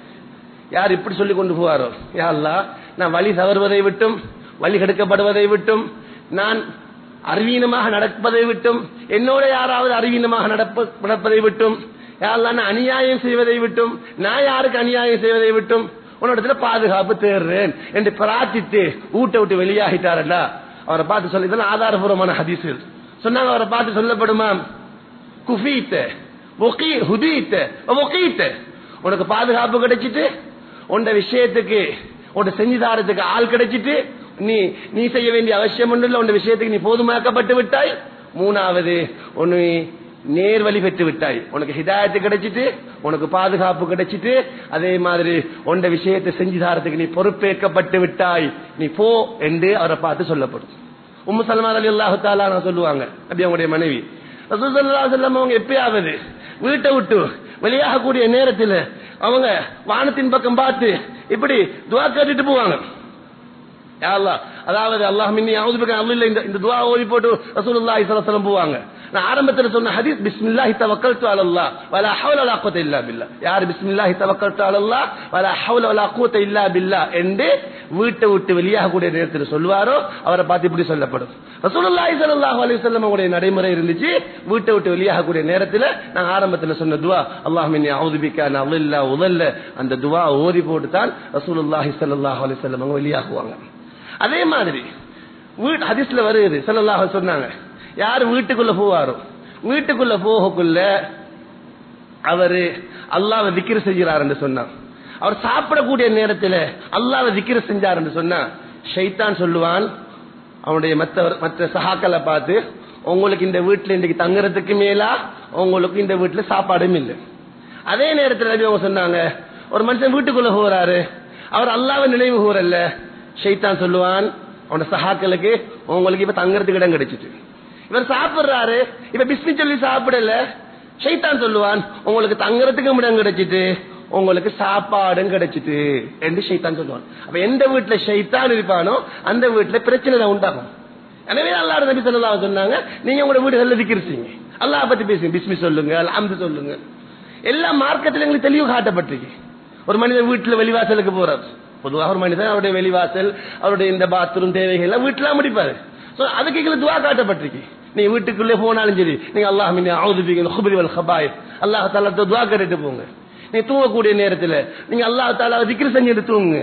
யார் இப்படி சொல்லி கொண்டு போவாரோ யா அல்லாஹ் நான் வழி தவறுவதை விட்டும் வழி கெடுக்கப்படுவதை விட்டும் நான் அறிவீனமாக நடப்பதை விட்டும் என்னோட யாராவது அறிவீனமாக நடப்ப நடப்பதை விட்டும் யாரெல்லாம் நான் அநியாயம் செய்வதை விட்டும் நான் யாருக்கு அநியாயம் செய்வதை விட்டும் உன்னிடத்துல பாதுகாப்பு தேடுறேன் என்று பிரார்த்தித்து ஊட்ட விட்டு வெளியாகிட்டாரா அவரை பார்த்து சொல்லி இதெல்லாம் ஆதாரபூர்வமான ஹதீஸ்கள் சொன்னாங்க அவரை பார்த்து சொல்லப்படுமா குஃபீத்த ஒகி ஹுதீத்த ஒகீத்த உனக்கு பாதுகாப்பு கிடைச்சிட்டு உண்ட விஷயத்துக்கு உன்ட செஞ்சுதாரத்துக்கு ஆள் கிடைச்சிட்டு நீ நீ செய்ய வேண்டிய அவசியம் ஒன்றும் இல்லை உண்ட விஷயத்துக்கு நீ போதுமாக்கப்பட்டு விட்டாய் மூணாவது உன்னை நேர் வழி பெற்று விட்டாய் உனக்கு ஹிதாயத்து கிடைச்சிட்டு உனக்கு பாதுகாப்பு கிடைச்சிட்டு அதே மாதிரி உண்ட விஷயத்தை செஞ்சு தாரத்துக்கு நீ பொறுப்பேற்கப்பட்டு விட்டாய் நீ போ என்று அவரை பார்த்து சொல்லப்படும் உம்மு சல்மான் அலி அல்லாஹு தாலா சொல்லுவாங்க அப்படி அவங்களுடைய மனைவி ரசூலுல்லாஹி ஸல்லல்லாஹு அவங்க எப்பயாவது வீட்டை விட்டு வெளியாகக்கூடிய நேரத்தில் அவங்க வானத்தின் பக்கம் பார்த்து இப்படி துவா கேட்டுட்டு போவாங்க யா அல்லாஹ் அதாவது அல்லாஹ் மின்னி அவுது பிக்க அல்லாஹ் இந்த இந்த துவா ஓதி போட்டு ரசூலுல்லாஹி ஸல்லல்லாஹு அலைஹி வஸல்லம் போவாங்க நான் ஆரம்பத்துல சொன்ன ஹதீஸ் பிஸ்மில்லாஹி தவக்கல்து அலல்லாஹ் வலா ஹவ்ல வலா குவத்த இல்லா பில்லா யார் பிஸ்மில்லாஹி தவக்கல்து அலல்லாஹ் வலா ஹவ்ல வலா குவத்த இல்லா பில்லா என்று வீட்டை விட்டு வெளியாகக்கூடிய நேரத்தில் சொல்வாரோ அவரை பார்த்து இப்படி சொல்லப்படும் ரசூலுல்லாஹி ஸல்லல்லாஹு அலைஹி வஸல்லம் உடைய நடைமுறை இருந்துச்சு வீட்டை விட்டு வெளியாகக்கூடிய நேரத்தில் நான் ஆரம்பத்தில் சொன்ன துவா அல்லாஹ் மின்னி அவுது பிக்க அல்லாஹ் உதல்ல அந்த துவா ஓதி போட்டு தான் ரசூலுல்லாஹி ஸல்லல்லாஹு அலைஹி வஸல்லம் அவங்க வெளியாகுவாங்க அதே மாதிரி வீட்டு ஹதீஸ்ல வருது ஸல்லல்லாஹு சொன்னாங்க யார் வீட்டுக்குள்ள போவாரோ வீட்டுக்குள்ள போகக்குள்ள அவரு அல்லாவை திக்கிர செய்கிறார் என்று சொன்னார் அவர் சாப்பிடக்கூடிய நேரத்தில் அல்லாவை திக்கிர செஞ்சார் என்று சொன்னா ஷைத்தான் சொல்லுவான் அவனுடைய மற்ற மற்ற சகாக்களை பார்த்து உங்களுக்கு இந்த வீட்டில் இன்றைக்கு தங்குறதுக்கு மேலா உங்களுக்கு இந்த வீட்டில் சாப்பாடும் இல்லை அதே நேரத்தில் நபி அவங்க சொன்னாங்க ஒரு மனுஷன் வீட்டுக்குள்ள போறாரு அவர் அல்லாவை நினைவு கூறல்ல ஷைத்தான் சொல்லுவான் அவனோட சகாக்களுக்கு உங்களுக்கு இப்ப தங்குறதுக்கு இடம் கிடைச்சிட்டு இவர் சாப்பிடுறாரு இப்ப பிஸ்மி சொல்லி சாப்பிடல ஷைத்தான் சொல்லுவான் உங்களுக்கு தங்குறதுக்கு இடம் கிடைச்சிட்டு உங்களுக்கு சாப்பாடும் கிடைச்சிட்டு என்று ஷைத்தான் சொல்லுவான் அப்ப எந்த வீட்டுல ஷைத்தான் இருப்பானோ அந்த வீட்டுல பிரச்சனை தான் உண்டாகும் எனவே அல்லாஹ் நபி ஸல்லல்லாஹு அலைஹி சொன்னாங்க நீங்க உங்களோட வீடுகள்ல திக்கிருச்சீங்க அல்லாஹ் பத்தி பேசுங்க பிஸ்மி சொல்லுங்க அல்ஹம்து சொல்லுங்க எல்லா மார்க்கத்துல எங்களுக்கு தெளிவு காட்டப்பட்டிருக்கு ஒரு மனிதன் வீட்டுல வெளிவாசலுக்கு போறார் பொதுவாக ஒரு மனிதன் அவருடைய வெளிவாசல் அவருடைய இந்த பாத்ரூம் தேவைகள் எல்லாம் வீட்டுல முடிப்பாரு சோ அதுக்கு எங்களுக்கு துவா காட்டப்பட்டிருக்கு நீ வீட்டுக்குள்ளே போனாலும் சரி நீங்க அல்லாஹ் மின்னி அவுது பிகல் குபரி வல் ஹபாயிர் அல்லாஹ் தாலா துவா கேட்டுட்டு போங்க நீ தூங்கக்கூடிய நேரத்துல நீங்க அல்லாஹ் தாலா திக்ரு செஞ்சுட்டு தூங்குங்க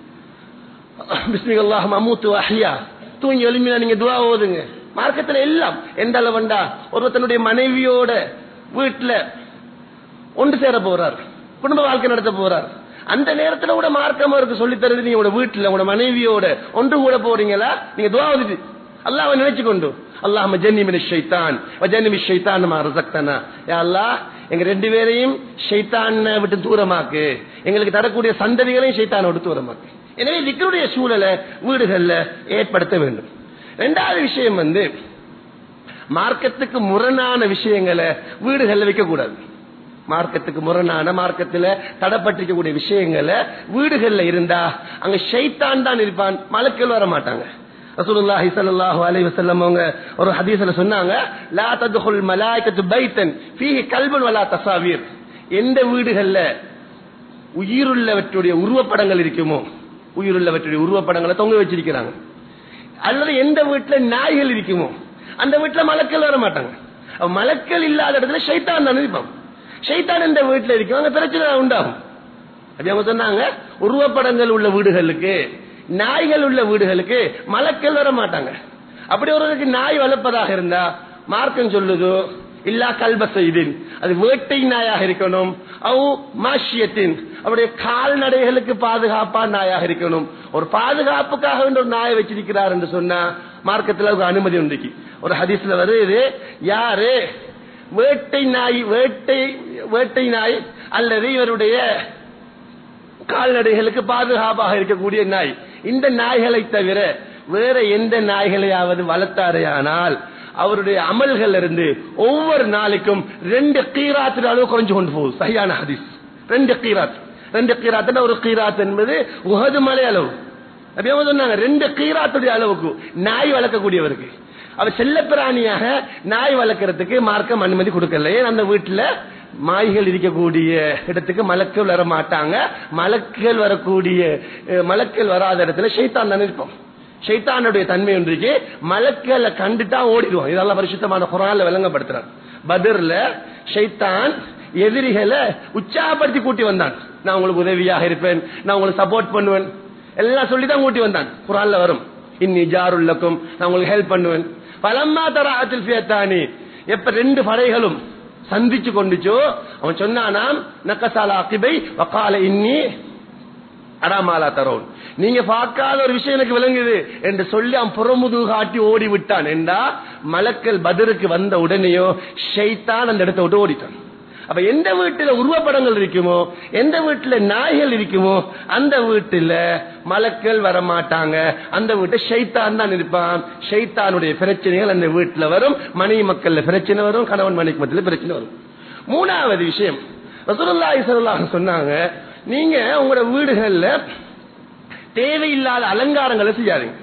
பிஸ்மிக் அல்லாஹ் அமூத்து அஹ்யா தூங்கி எளிமையா நீங்க துவா ஓதுங்க மார்க்கத்துல எல்லாம் எந்த அளவண்டா ஒருவர் தன்னுடைய மனைவியோட வீட்டுல ஒன்று சேர போறார் குடும்ப வாழ்க்கை நடத்த போறார் அந்த நேரத்துல கூட மார்க்கம் அவருக்கு சொல்லி தருது நீங்க உங்களோட வீட்டுல உங்களோட மனைவியோட ஒன்று கூட போறீங்களா நீங்க துவா ஓதிட்டு அல்லாஹ் நினைச்சு கொண்டு அல்லாஹ் ஜன்னிமின் ஷைத்தான் வஜன்னிமி ஷைத்தான் மா ரசக்தனா யா அல்லாஹ் எங்க ரெண்டு பேரையும் ஷைத்தான விட்டு தூரமாக்கு எங்களுக்கு தரக்கூடிய சந்ததிகளையும் ஷைத்தான விட்டு தூரமாக்கு எனவே விக்கருடைய சூழலை வீடுகள்ல ஏற்படுத்த வேண்டும் ரெண்டாவது விஷயம் வந்து மார்க்கத்துக்கு முரணான விஷயங்களை வீடுகள்ல வைக்க கூடாது மார்க்கத்துக்கு முரணான மார்க்கத்துல தடப்பட்டிருக்கக்கூடிய விஷயங்களை வீடுகள்ல இருந்தா அங்க ஷைத்தான் தான் இருப்பான் மலக்கள் வர மாட்டாங்க ரசூலுல்லாஹி ஸல்லல்லாஹு அலைஹி வஸல்லம் அவங்க ஒரு ஹதீஸ்ல சொன்னாங்க லா தத்குல் மலாயிகத்து பைத்தன் ஃபீஹி கல்புன் வலா தஸாவீர் எந்த வீடுகள்ல உயிருள்ளவற்றுடைய உருவப்படங்கள் இருக்குமோ உயிருள்ளவற்றுடைய உருவப்படங்களை தொங்க வச்சிருக்கிறாங்க அல்லது எந்த வீட்டுல நாய்கள் இருக்குமோ அந்த வீட்டுல மலக்கள் வர மாட்டாங்க மலக்கள் இல்லாத இடத்துல ஷைத்தான் தான் இருப்பான் ஷைத்தான் எந்த வீட்டுல இருக்கும் அங்க பிரச்சனை உண்டாகும் அப்படி அவங்க சொன்னாங்க உருவப்படங்கள் உள்ள வீடுகளுக்கு நாய்கள் உள்ள வீடுகளுக்கு மலக்கள் வர மாட்டாங்க அப்படி ஒருவருக்கு நாய் வளர்ப்பதாக இருந்தா மார்க்கம் சொல்லுதோ இல்லா கல்ப செய்தின் அது வேட்டை நாயாக இருக்கணும் அவு மாஷியத்தின் அவருடைய கால்நடைகளுக்கு பாதுகாப்பா நாயாக இருக்கணும் ஒரு பாதுகாப்புக்காக வேண்டி ஒரு நாயை வச்சிருக்கிறார் என்று சொன்னா மார்க்கத்தில் அதுக்கு அனுமதி உண்டு ஒரு ஹதீஸ்ல வருது யாரு வேட்டை நாய் வேட்டை வேட்டை நாய் அல்லது இவருடைய கால்நடைகளுக்கு பாதுகாப்பாக இருக்கக்கூடிய நாய் இந்த நாய்களை தவிர வேற எந்த நாய்களையாவது வளர்த்தாரையானால் அவருடைய அமல்கள் இருந்து ஒவ்வொரு நாளைக்கும் ரெண்டு கீராத்து அளவு குறைஞ்சு கொண்டு போகுது சரியான ஹதீஸ் ரெண்டு கீராத் ரெண்டு கீராத்துனா ஒரு கீராத் என்பது உகது மலை அளவு அப்படியே சொன்னாங்க ரெண்டு கீராத்துடைய அளவுக்கு நாய் வளர்க்கக்கூடியவருக்கு அவர் செல்ல பிராணியாக நாய் வளர்க்கறதுக்கு மார்க்கம் அனுமதி கொடுக்கல ஏன் அந்த வீட்டுல மாய்கள் இருக்கக்கூடிய இடத்துக்கு மலக்கள் வர மாட்டாங்க மலக்கள் வரக்கூடிய அஹ், மலக்கள் வராத இடத்துல ஷைத்தான் தானே இருப்போம் ஷைத்தானுடைய தன்மை ஒன்றைக்கு மலக்களை கண்டுட்டா ஓடிடுவோம் இதெல்லாம் பரிசுத்தமான குரான்ல விளங்கப்படுத்துறான் பதர்ல ஷைத்தான் எதிரிகளை உற்சாகப்படுத்தி கூட்டி வந்தான் நான் உங்களுக்கு உதவியாக இருப்பேன் நான் உங்களுக்கு சப்போர்ட் பண்ணுவேன் எல்லாம் சொல்லி தான் கூட்டி வந்தான் குரான்ல வரும் இன்னி ஜாருல்லக்கும் நான் உங்களுக்கு ஹெல்ப் பண்ணுவேன் பலம்மா தர ஆத்தில் ஃபியத்தானி எப்ப ரெண்டு படைகளும் சந்திச்சு கொண்டுச்சோ அவன் சொன்னானாம் நக்கசாலா அகிபை வக்கால இன்னி அடாமாலா தரோன் நீங்க பார்க்காத ஒரு விஷயம் எனக்கு விளங்குது என்று சொல்லி அவன் புறமுது காட்டி ஓடி விட்டான் என்றா மலக்கல் பதிருக்கு வந்த உடனேயோ ஷைத்தான் அந்த இடத்தை விட்டு ஓடிட்டான் அப்ப எந்த வீட்டுல உருவப்படங்கள் இருக்குமோ எந்த வீட்டுல நாய்கள் இருக்குமோ அந்த வீட்டுல மலக்கள் வர மாட்டாங்க அந்த வீட்டை ஷைத்தான் தான் இருப்பான் ஷைத்தானுடைய பிரச்சனைகள் அந்த வீட்டுல வரும் மனைவி மக்கள்ல பிரச்சனை வரும் கணவன் மனைவி மத்தியில பிரச்சனை வரும் மூணாவது விஷயம் ரசூலுல்லாஹி ஸல்லல்லாஹு அலைஹி சொன்னாங்க நீங்க உங்களோட வீடுகள்ல தேவையில்லாத அலங்காரங்களை செய்யாதீங்க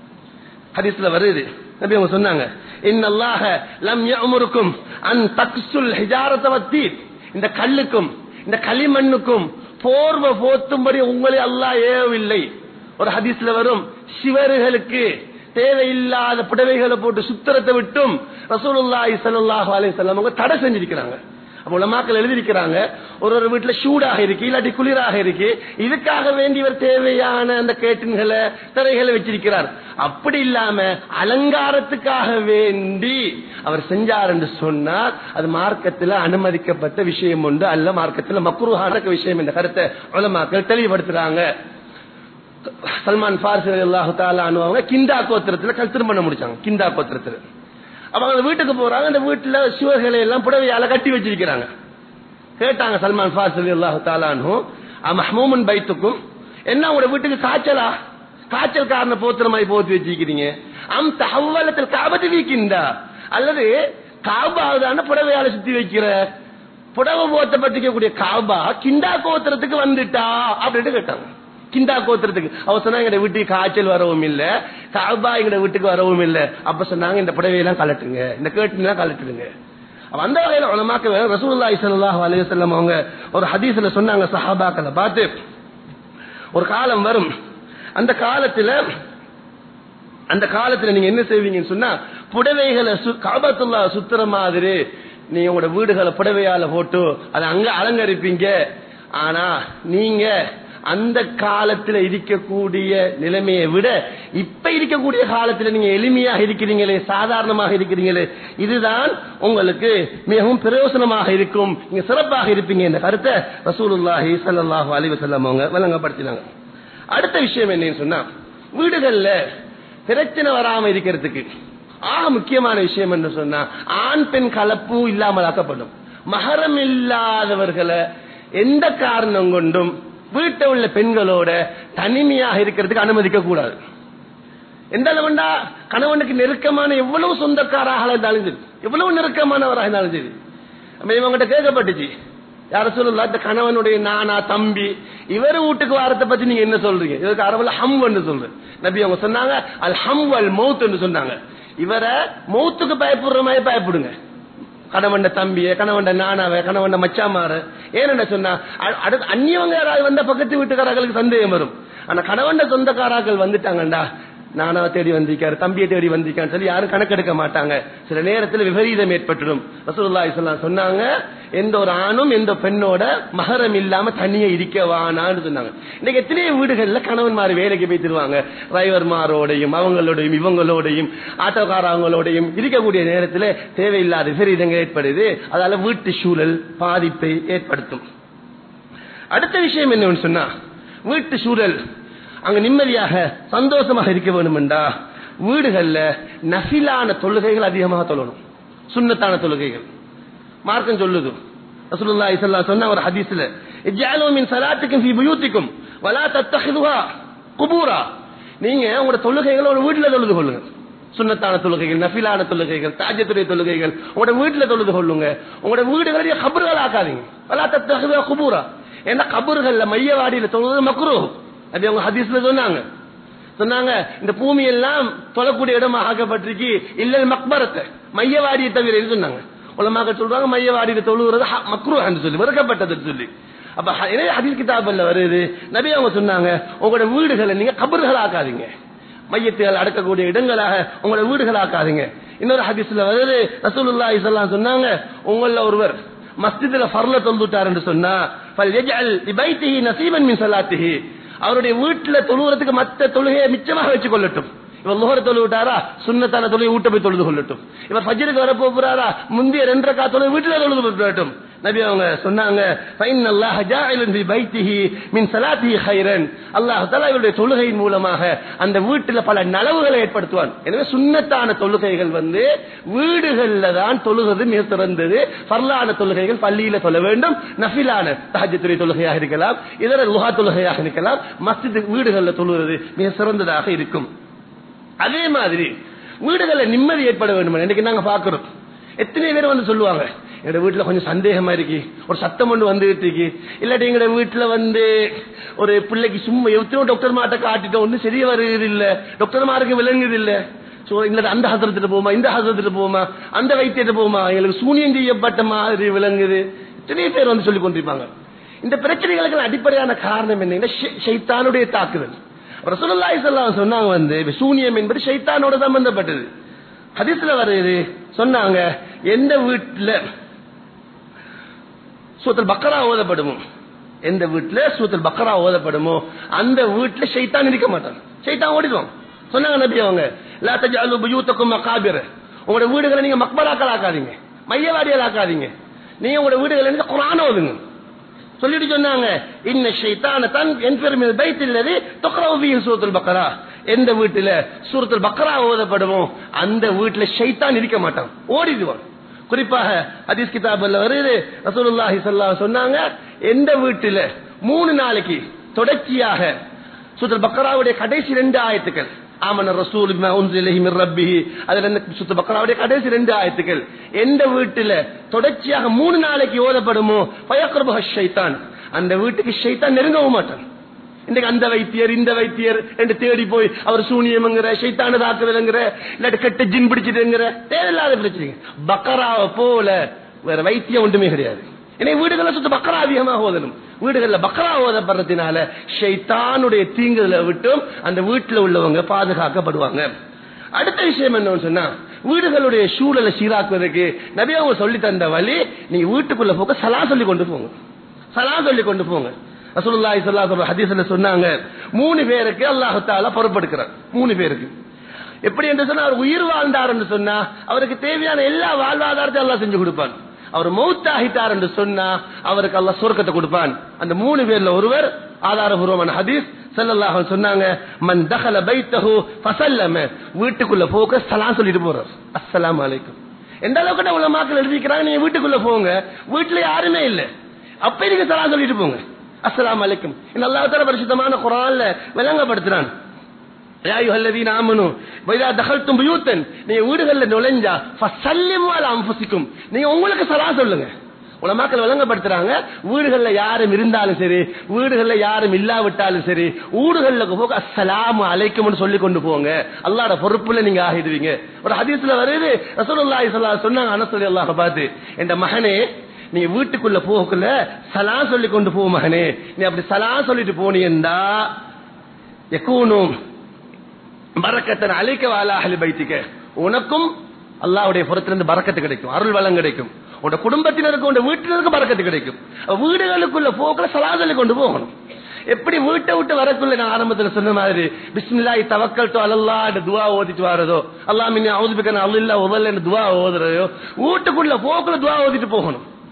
ஹதீஸ்ல வருது நபி அவங்க சொன்னாங்க இன்னல்லாஹ லம் யஅமுருக்கும் அன் தக்சுல் ஹிஜாரத வத்தீர் இந்த கல்லுக்கும் இந்த களிமண்ணுக்கும் போர்வ போத்தும்படி உங்களை அல்லாஹ் ஏவவில்லை ஒரு ஹதீஸ்ல வரும் சிவர்களுக்கு தேவையில்லாத புடவைகளை போட்டு சுத்தரத்தை விட்டும் ரசூலுல்லாஹி ஸல்லல்லாஹு அலைஹி வஸல்லம் அவங்க தடை செஞ்சிருக்கிறாங்க அப்ப உலமாக்கள் எழுதியிருக்கிறாங்க ஒரு ஒரு வீட்டுல சூடாக இருக்கு இல்லாட்டி குளிராக இருக்கு இதுக்காக வேண்டியவர் தேவையான அந்த கேட்டின்களை திரைகளை வச்சிருக்கிறார் அப்படி இல்லாம அலங்காரத்துக்காக வேண்டி அவர் செஞ்சார் என்று சொன்னார் அது மார்க்கத்தில் அனுமதிக்கப்பட்ட விஷயம் உண்டு அல்ல மார்க்கத்தில் மக்குருஹான விஷயம் என்ற கருத்தை உலமாக்கள் தெளிவுபடுத்துறாங்க சல்மான் ஃபார்சி அல்லாஹு தாலான்னு அவங்க கிந்தா கோத்திரத்துல கல் திருமணம் முடிச்சாங்க கிந்தா கோத்திரத்துல அப்ப அவங்க வீட்டுக்கு போறாங்க அந்த வீட்டுல சுவர்களை எல்லாம் புடவையால கட்டி வச்சிருக்கிறாங்க கேட்டாங்க சல்மான் ஃபார்சி அல்லாஹு தாலானு மஹமூமன் பைத்துக்கும் என்ன உங்களோட வீட்டுக்கு காய்ச்சலா காய்ச்சல் காரண போத்துற மாதிரி போத்து வச்சிருக்கிறீங்க அம் தகவலத்தில் காபத்து வீக்கின்றா அல்லது காபாவதான புடவையால சுத்தி வைக்கிற புடவை போத்த பத்திக்கக்கூடிய காபா கிண்டா கோத்திரத்துக்கு வந்துட்டா அப்படின்னு கேட்டாங்க கிண்டா கோத்திரத்துக்கு அவ சொன்னாங்க எங்க வீட்டுக்கு காய்ச்சல் வரவும் இல்ல காபா எங்க வீட்டுக்கு வரவும் இல்ல அப்ப சொன்னாங்க இந்த புடவையெல்லாம் கலட்டுங்க இந்த கேட்டுலாம் கலட்டுடுங்க அப்ப அந்த வகையில உலமாக்க ரசூலுல்லாஹி ஸல்லல்லாஹு அலைஹி வஸல்லம் அவங்க ஒரு ஹதீஸ்ல சொன்னாங்க சஹாபாக்களை பார்த்து ஒரு காலம் வரும் அந்த காலத்துல அந்த காலத்துல நீங்க என்ன செய்வீங்கன்னு சொன்னா புடவைகளை சு- காபத்துல்லா சுத்துற மாதிரி நீங்க உங்களோட வீடுகளை புடவையால போட்டு அதை அங்க அலங்கரிப்பீங்க ஆனா நீங்க அந்த காலத்துல இருக்கக்கூடிய நிலைமையை விட இப்ப இருக்கக்கூடிய காலத்துல நீங்க எளிமையாக இருக்கிறீங்களே சாதாரணமாக இருக்கிறீங்களே இதுதான் உங்களுக்கு மிகவும் பிரயோசனமாக இருக்கும் நீங்க சிறப்பாக இருப்பீங்க என்ற கருத்தை ரசூலுல்லாஹி ஸல்லல்லாஹு அலைஹி வஸல்லம் அவங்க விளங்கப்படுத்தினாங்க அடுத்த விஷயம் என்னன்னு சொன்னா வீடுகள்ல பிரச்சனை வராம இருக்கிறதுக்கு ஆக முக்கியமான விஷயம் என்ன சொன்னா ஆண் பெண் கலப்பு இல்லாமல் ஆக்கப்படும் மகரம் இல்லாதவர்களை எந்த காரணம் கொண்டும் வீட்டில் உள்ள பெண்களோட தனிமையாக இருக்கிறதுக்கு அனுமதிக்க கூடாது எந்த அளவுண்டா கணவனுக்கு நெருக்கமான எவ்வளவு சொந்தக்காராக இருந்தாலும் சரி எவ்வளவு நெருக்கமானவராக இருந்தாலும் சரி நம்ம இவங்கிட்ட கேட்கப்பட்டுச்சு யார சொல்லல இந்த கணவனுடைய நானா தம்பி இவர் வீட்டுக்கு வாரத்தை பத்தி நீங்க என்ன சொல்றீங்க இதுக்கு அரபுல ஹம் சொல்றேன் நபி அவங்க சொன்னாங்க அல் ஹம் வல் மௌத் சொன்னாங்க இவரை மௌத்துக்கு பயப்படுற மாதிரி பயப்படுங்க கணவன் தம்பிய கணவன் நானாவ கணவன் மச்சாமார ஏன்னு சொன்னா அ- அடுத்து அந்நியவங்க யாராவது வந்த பக்கத்து வீட்டுக்காரர்களுக்கு சந்தேகம் வரும் ஆனா கணவன் சொந்தக்காராக்கள் வந்துட்டாங்கண்டா நானாவை தேடி வந்திருக்காரு தம்பியை தேடி வந்திருக்கான்னு சொல்லி யாரும் கணக்கெடுக்க மாட்டாங்க சில நேரத்தில் விபரீதம் ஏற்பட்டுடும் ரசூலுல்லாஹி ஸல்லல்லாஹு சொன்னாங்க எந்த ஒரு ஆணும் எந்த பெண்ணோட மகரம் இல்லாம தனியே இருக்கவானான்னு சொன்னாங்க இன்னைக்கு எத்தனையோ வீடுகள்ல கணவன் மாதிரி வேலைக்கு போய்த்திருவாங்க டிரைவர்மாரோடையும் அவங்களோடையும் இவங்களோடையும் ஆட்டோக்காரங்களோடையும் இருக்கக்கூடிய நேரத்தில் தேவையில்லாத விபரீதங்கள் ஏற்படுது அதால வீட்டு சூழல் பாதிப்பை ஏற்படுத்தும் அடுத்த விஷயம் என்னன்னு சொன்னா வீட்டு சூழல் அங்க நிம்மதியாக சந்தோஷமாக இருக்க வேண்டுமெண்டா வீடுகள்ல நஃபிலான தொழுகைகள் அதிகமாக தொழணும் சுன்னத்தான தொழுகைகள் மார்க்கம் சொல்லுது ரசூலுல்லாஹி ஸல்லல்லாஹு அலைஹி சொன்ன ஒரு ஹதீஸ்ல இஜ்அலு மின் ஸலாத்திக்கும் ஃபீ புயூத்திக்கும் வலா தத்தஹிதுஹா குபூரா நீங்க உங்களோட தொழுகைகளை ஒரு வீட்டுல தொழுது கொள்ளுங்க சுன்னத்தான தொழுகைகள் நஃபிலான தொழுகைகள் தாஜத்துடைய தொழுகைகள் உங்களோட வீட்டுல தொழுது கொள்ளுங்க உங்களோட வீடுகளை கபறுகள் ஆக்காதீங்க வலா தத்தஹிதுஹா குபூரா ஏன்னா கபறுகள்ல மையவாடியில தொழுவது மக்ரூ அது அவங்க ஹதீஸ்ல சொன்னாங்க சொன்னாங்க இந்த பூமி எல்லாம் தொழக்கூடிய இடமா ஆக்கப்பட்டிருக்கு இல்ல மக்பரத்தை மையவாடியை தவிர சொன்னாங்க உலமாக சொல்றாங்க மையவாடியில தொழுகிறது மக்ரூ சொல்லி வெறுக்கப்பட்டதுன்னு சொல்லி அப்ப எனவே ஹதீஸ் கிதாபல்ல வருது நபி அவங்க சொன்னாங்க உங்களோட வீடுகளை நீங்க கபர்கள் ஆக்காதீங்க மையத்துகள் அடக்கக்கூடிய இடங்களாக உங்களோட வீடுகள் ஆக்காதீங்க இன்னொரு ஹதீஸ்ல வருது ரசூலுல்லாஹி ஸல்லல்லாஹு சொன்னாங்க உங்கள ஒருவர் மஸ்ஜிதுல ஃபர்ல தொழுதுட்டாருன்னு சொன்னா ஃபல்யஜ்அல் லிபைத்திஹி நஸீபன் மின் ஸலாத்திஹி அவருடைய வீட்டுல தொழுகிறதுக்கு மத்த தொழுகையை மிச்சமாக வச்சு கொள்ளட்டும் இவர் லோகர தொழு விட்டாரா சுண்ணத்தான தொழுகை வீட்டை போய் தொழுது கொள்ளட்டும் இவர் ஃபஜ்ருக்கு வர போறாரா முந்தைய ரெண்டரை கா தொழுகை வீட்டுல தொழுது கொள்ளட்டும் நபி அவங்க சொன்னாங்க ஃபைன் அல்லாஹ் ஜாயிலன் ஃபி பைத்திஹி மின் ஸலாத்திஹி கைரன் அல்லாஹ் தஆலா இவருடைய தொழுகையின் மூலமாக அந்த வீட்டுல பல நலவுகளை ஏற்படுத்துவான் எனவே சுண்ணத்தான தொழுகைகள் வந்து வீடுகள்ல தான் தொழுகிறது மிக சிறந்தது ஃபர்லான தொழுகைகள் பள்ளியில தொழ வேண்டும் நஃபிலான தஹஜ்ஜுடைய தொழுகையாக இருக்கலாம் இதர லுஹா தொழுகையாக இருக்கலாம் மஸ்ஜித் வீடுகள்ல தொழுகிறது மிக சிறந்ததாக இருக்கும் அதே மாதிரி வீடுகளில் நிம்மதி ஏற்பட வேண்டும் இன்னைக்கு நாங்க பாக்குறோம் எத்தனை பேர் வந்து சொல்லுவாங்க எங்க வீட்டுல கொஞ்சம் சந்தேகமா இருக்கு ஒரு சத்தம் ஒன்று வந்துகிட்டு இருக்கு இல்லாட்டி எங்க வீட்டுல வந்து ஒரு பிள்ளைக்கு சும்மா எத்தனையோ டாக்டர் மாட்ட காட்டிட்டோம் ஒன்றும் சரிய வருகிறது இல்ல டாக்டர் மாருக்கு விளங்குது இல்ல சோ இல்ல அந்த ஹசரத்துல போமா இந்த ஹசரத்துல போமா அந்த வைத்தியத்தை போமா எங்களுக்கு சூனியம் செய்யப்பட்ட மாதிரி விளங்குது எத்தனை பேர் வந்து சொல்லி கொண்டிருப்பாங்க இந்த பிரச்சனைகளுக்கு அடிப்படையான காரணம் என்னன்னா ஷைத்தானுடைய தாக்குதல் ரசூலுல்லாஹி ஸல்லல்லாஹு சொன்னாங்க வந்து சூனியம் என்பது ஷைத்தானோட சம்பந்தப்பட்டது ஹதீஸ்ல வருது சொன்னாங்க எந்த வீட்டுல சூத்தல் பக்கரா ஓதப்படுமோ எந்த வீட்டுல சூத்தல் பக்கரா ஓதப்படுமோ அந்த வீட்டுல ஷைத்தான் இருக்க மாட்டான் ஷைத்தான் ஓடிடுவான் சொன்னாங்க நபி அவங்க லா தஜஅலு புயூத்தக்கும் மகாபிர உங்களோட வீடுகளை நீங்க மக்பராக்கள் ஆக்காதீங்க மையவாடிகள் ஆக்காதீங்க நீங்க உங்களோட வீடுகளை இருந்து குரான் ஓதுங்க சொல்லிட்டு சொன்னாங்க இன்ன ஷைத்தான தன் என் பெருமில் பைத்தில்லது தொக்கரவு சூரத்துல் பக்கரா எந்த வீட்டுல சூரத்துல் பக்கரா ஓதப்படுமோ அந்த வீட்டுல ஷைத்தான் இருக்க மாட்டான் ஓடிடுவான் குறிப்பாக ஹதீஸ் கிதாபல்ல வருது ரசூலுல்லாஹி ஸல்லல்லாஹு சொன்னாங்க எந்த வீட்டுல மூணு நாளைக்கு தொடர்ச்சியாக சூரத்துல் பக்கராவுடைய கடைசி ரெண்டு ஆயத்துக்கள் ஆமன ரசூல் பிமா உன்சில இலைஹி மின் ரப்பிஹி அதுல இந்த சுத்த பக்கராவுடைய கடைசி ரெண்டு ஆயத்துக்கள் எந்த வீட்டுல தொடர்ச்சியாக மூணு நாளைக்கு ஓதப்படுமோ பயக்கரபு ஷைத்தான் அந்த வீட்டுக்கு ஷைத்தான் நெருங்கவும் மாட்டான் இன்றைக்கு அந்த வைத்தியர் இந்த வைத்தியர் என்று தேடி போய் அவர் சூனியம்ங்கிற ஷைத்தான தாக்குதல்ங்கிற இல்லாட்டி கெட்ட ஜின் பிடிச்சிட்டுங்கிற தேவையில்லாத பிரச்சனை பக்கராவை போல வேற வைத்தியம் ஒன்றுமே கிடையாது எனவே வீடுகளை சுத்த பக்கரா அதிகமாக ஓதணும் வீடுகள்ல பக்கரா ஓதப்படுறதுனால ஷைத்தானுடைய தீங்குகளை விட்டும் அந்த வீட்டுல உள்ளவங்க பாதுகாக்கப்படுவாங்க அடுத்த விஷயம் என்னன்னு சொன்னா வீடுகளுடைய சூழலை சீராக்குவதற்கு நபி அவங்க சொல்லி தந்த வழி நீங்க வீட்டுக்குள்ள போக சலா சொல்லி கொண்டு போங்க சலா சொல்லி கொண்டு போங்க ரசூலுல்லாஹி ஸல்லல்லாஹு அலைஹி ஹதீஸ்ல சொன்னாங்க மூணு பேருக்கு அல்லாஹ் தஆலா பொறுப்பெடுக்கிறார் மூணு பேருக்கு எப்படி என்று சொன்னா அவர் உயிர் வாழ்ந்தார் என்று சொன்னா அவருக்கு தேவையான எல்லா வாழ்வாதாரத்தையும் அல்லாஹ் செஞ்சு கொடுப்பான் அவர் மௌத்தாகிட்டார் என்று சொன்னா அவருக்கு அல்லாஹ் சொர்க்கத்தை கொடுப்பான் அந்த மூணு பேர்ல ஒருவர் ஆதாரபூர்வமான ஹதீஸ் ஸல்லல்லாஹு அலைஹி சொன்னாங்க மன் தഖல பைத்தஹு ஃபஸல்லம வீட்டுக்குள்ள போக சலாம் சொல்லிட்டு போறார் அஸ்ஸலாமு அலைக்கும் எந்த அளவுக்கு உலமாக்கள் எழுதிக்கிறாங்க நீங்க வீட்டுக்குள்ள போங்க வீட்டுல யாருமே இல்ல அப்ப நீங்க சலாம் சொல்லிட்டு போங்க அஸ்ஸலாமு அலைக்கும் இந்த அல்லாஹ் தஆலா பரிசுத்தமான குர்ஆன்ல விளங்கப்படுத்துறான் யா அய்யுஹல்லதீன ஆமனு வைதா தகல்தும் புயூத்தன் நீங்க வீடுகள்ல நுழைஞ்சா ஃபஸல்லிமு அலா அன்ஃபுசிக்கும் நீங்க உங்களுக்கு சலாம் சொல்லுங்க உலமாக்கள் விளங்கப்படுத்துறாங்க வீடுகள்ல யாரும் இருந்தாலும் சரி வீடுகள்ல யாரும் இல்லாவிட்டாலும் சரி வீடுகள்ல போக அஸ்ஸலாமு அலைக்கும்னு சொல்லி கொண்டு போங்க அல்லாஹ்வோட பொறுப்புல நீங்க ஆகிடுவீங்க ஒரு ஹதீஸ்ல வருது ரசூலுல்லாஹி ஸல்லல்லாஹு அலைஹி சொன்னாங்க அனஸ் ரலியல்லாஹு பார்த்து என்ற மகனே நீ வீட்டுக்குள்ள போகக்குள்ள சலா சொல்லி கொண்டு போ மகனே நீ அப்படி சலா சொல்லிட்டு போனீங்கன்னா எக்கூனும் பரக்கத்தன் அழைக்க வாழ அகலி பைத்திக்க உனக்கும் அல்லாவுடைய புறத்திலிருந்து பறக்கத்து கிடைக்கும் அருள் வளம் கிடைக்கும் உன்னோட குடும்பத்தினருக்கு உன் வீட்டினருக்கு பறக்கத்து கிடைக்கும் வீடுகளுக்குள்ள போக்குல சலாதலை கொண்டு போகணும் எப்படி வீட்டை விட்டு வரக்குள்ள நான் ஆரம்பத்துல சொன்ன மாதிரி பிஸ்மில்லாஹி தவக்கல் டு அல்லா துவா ஓதிட்டு வரதோ அல்லா மின்ன அவுதுபிக்கன அல்லா உதல்ல துவா ஓதுறதோ வீட்டுக்குள்ள போக்குல துவா ஓதிட்டு போகணும்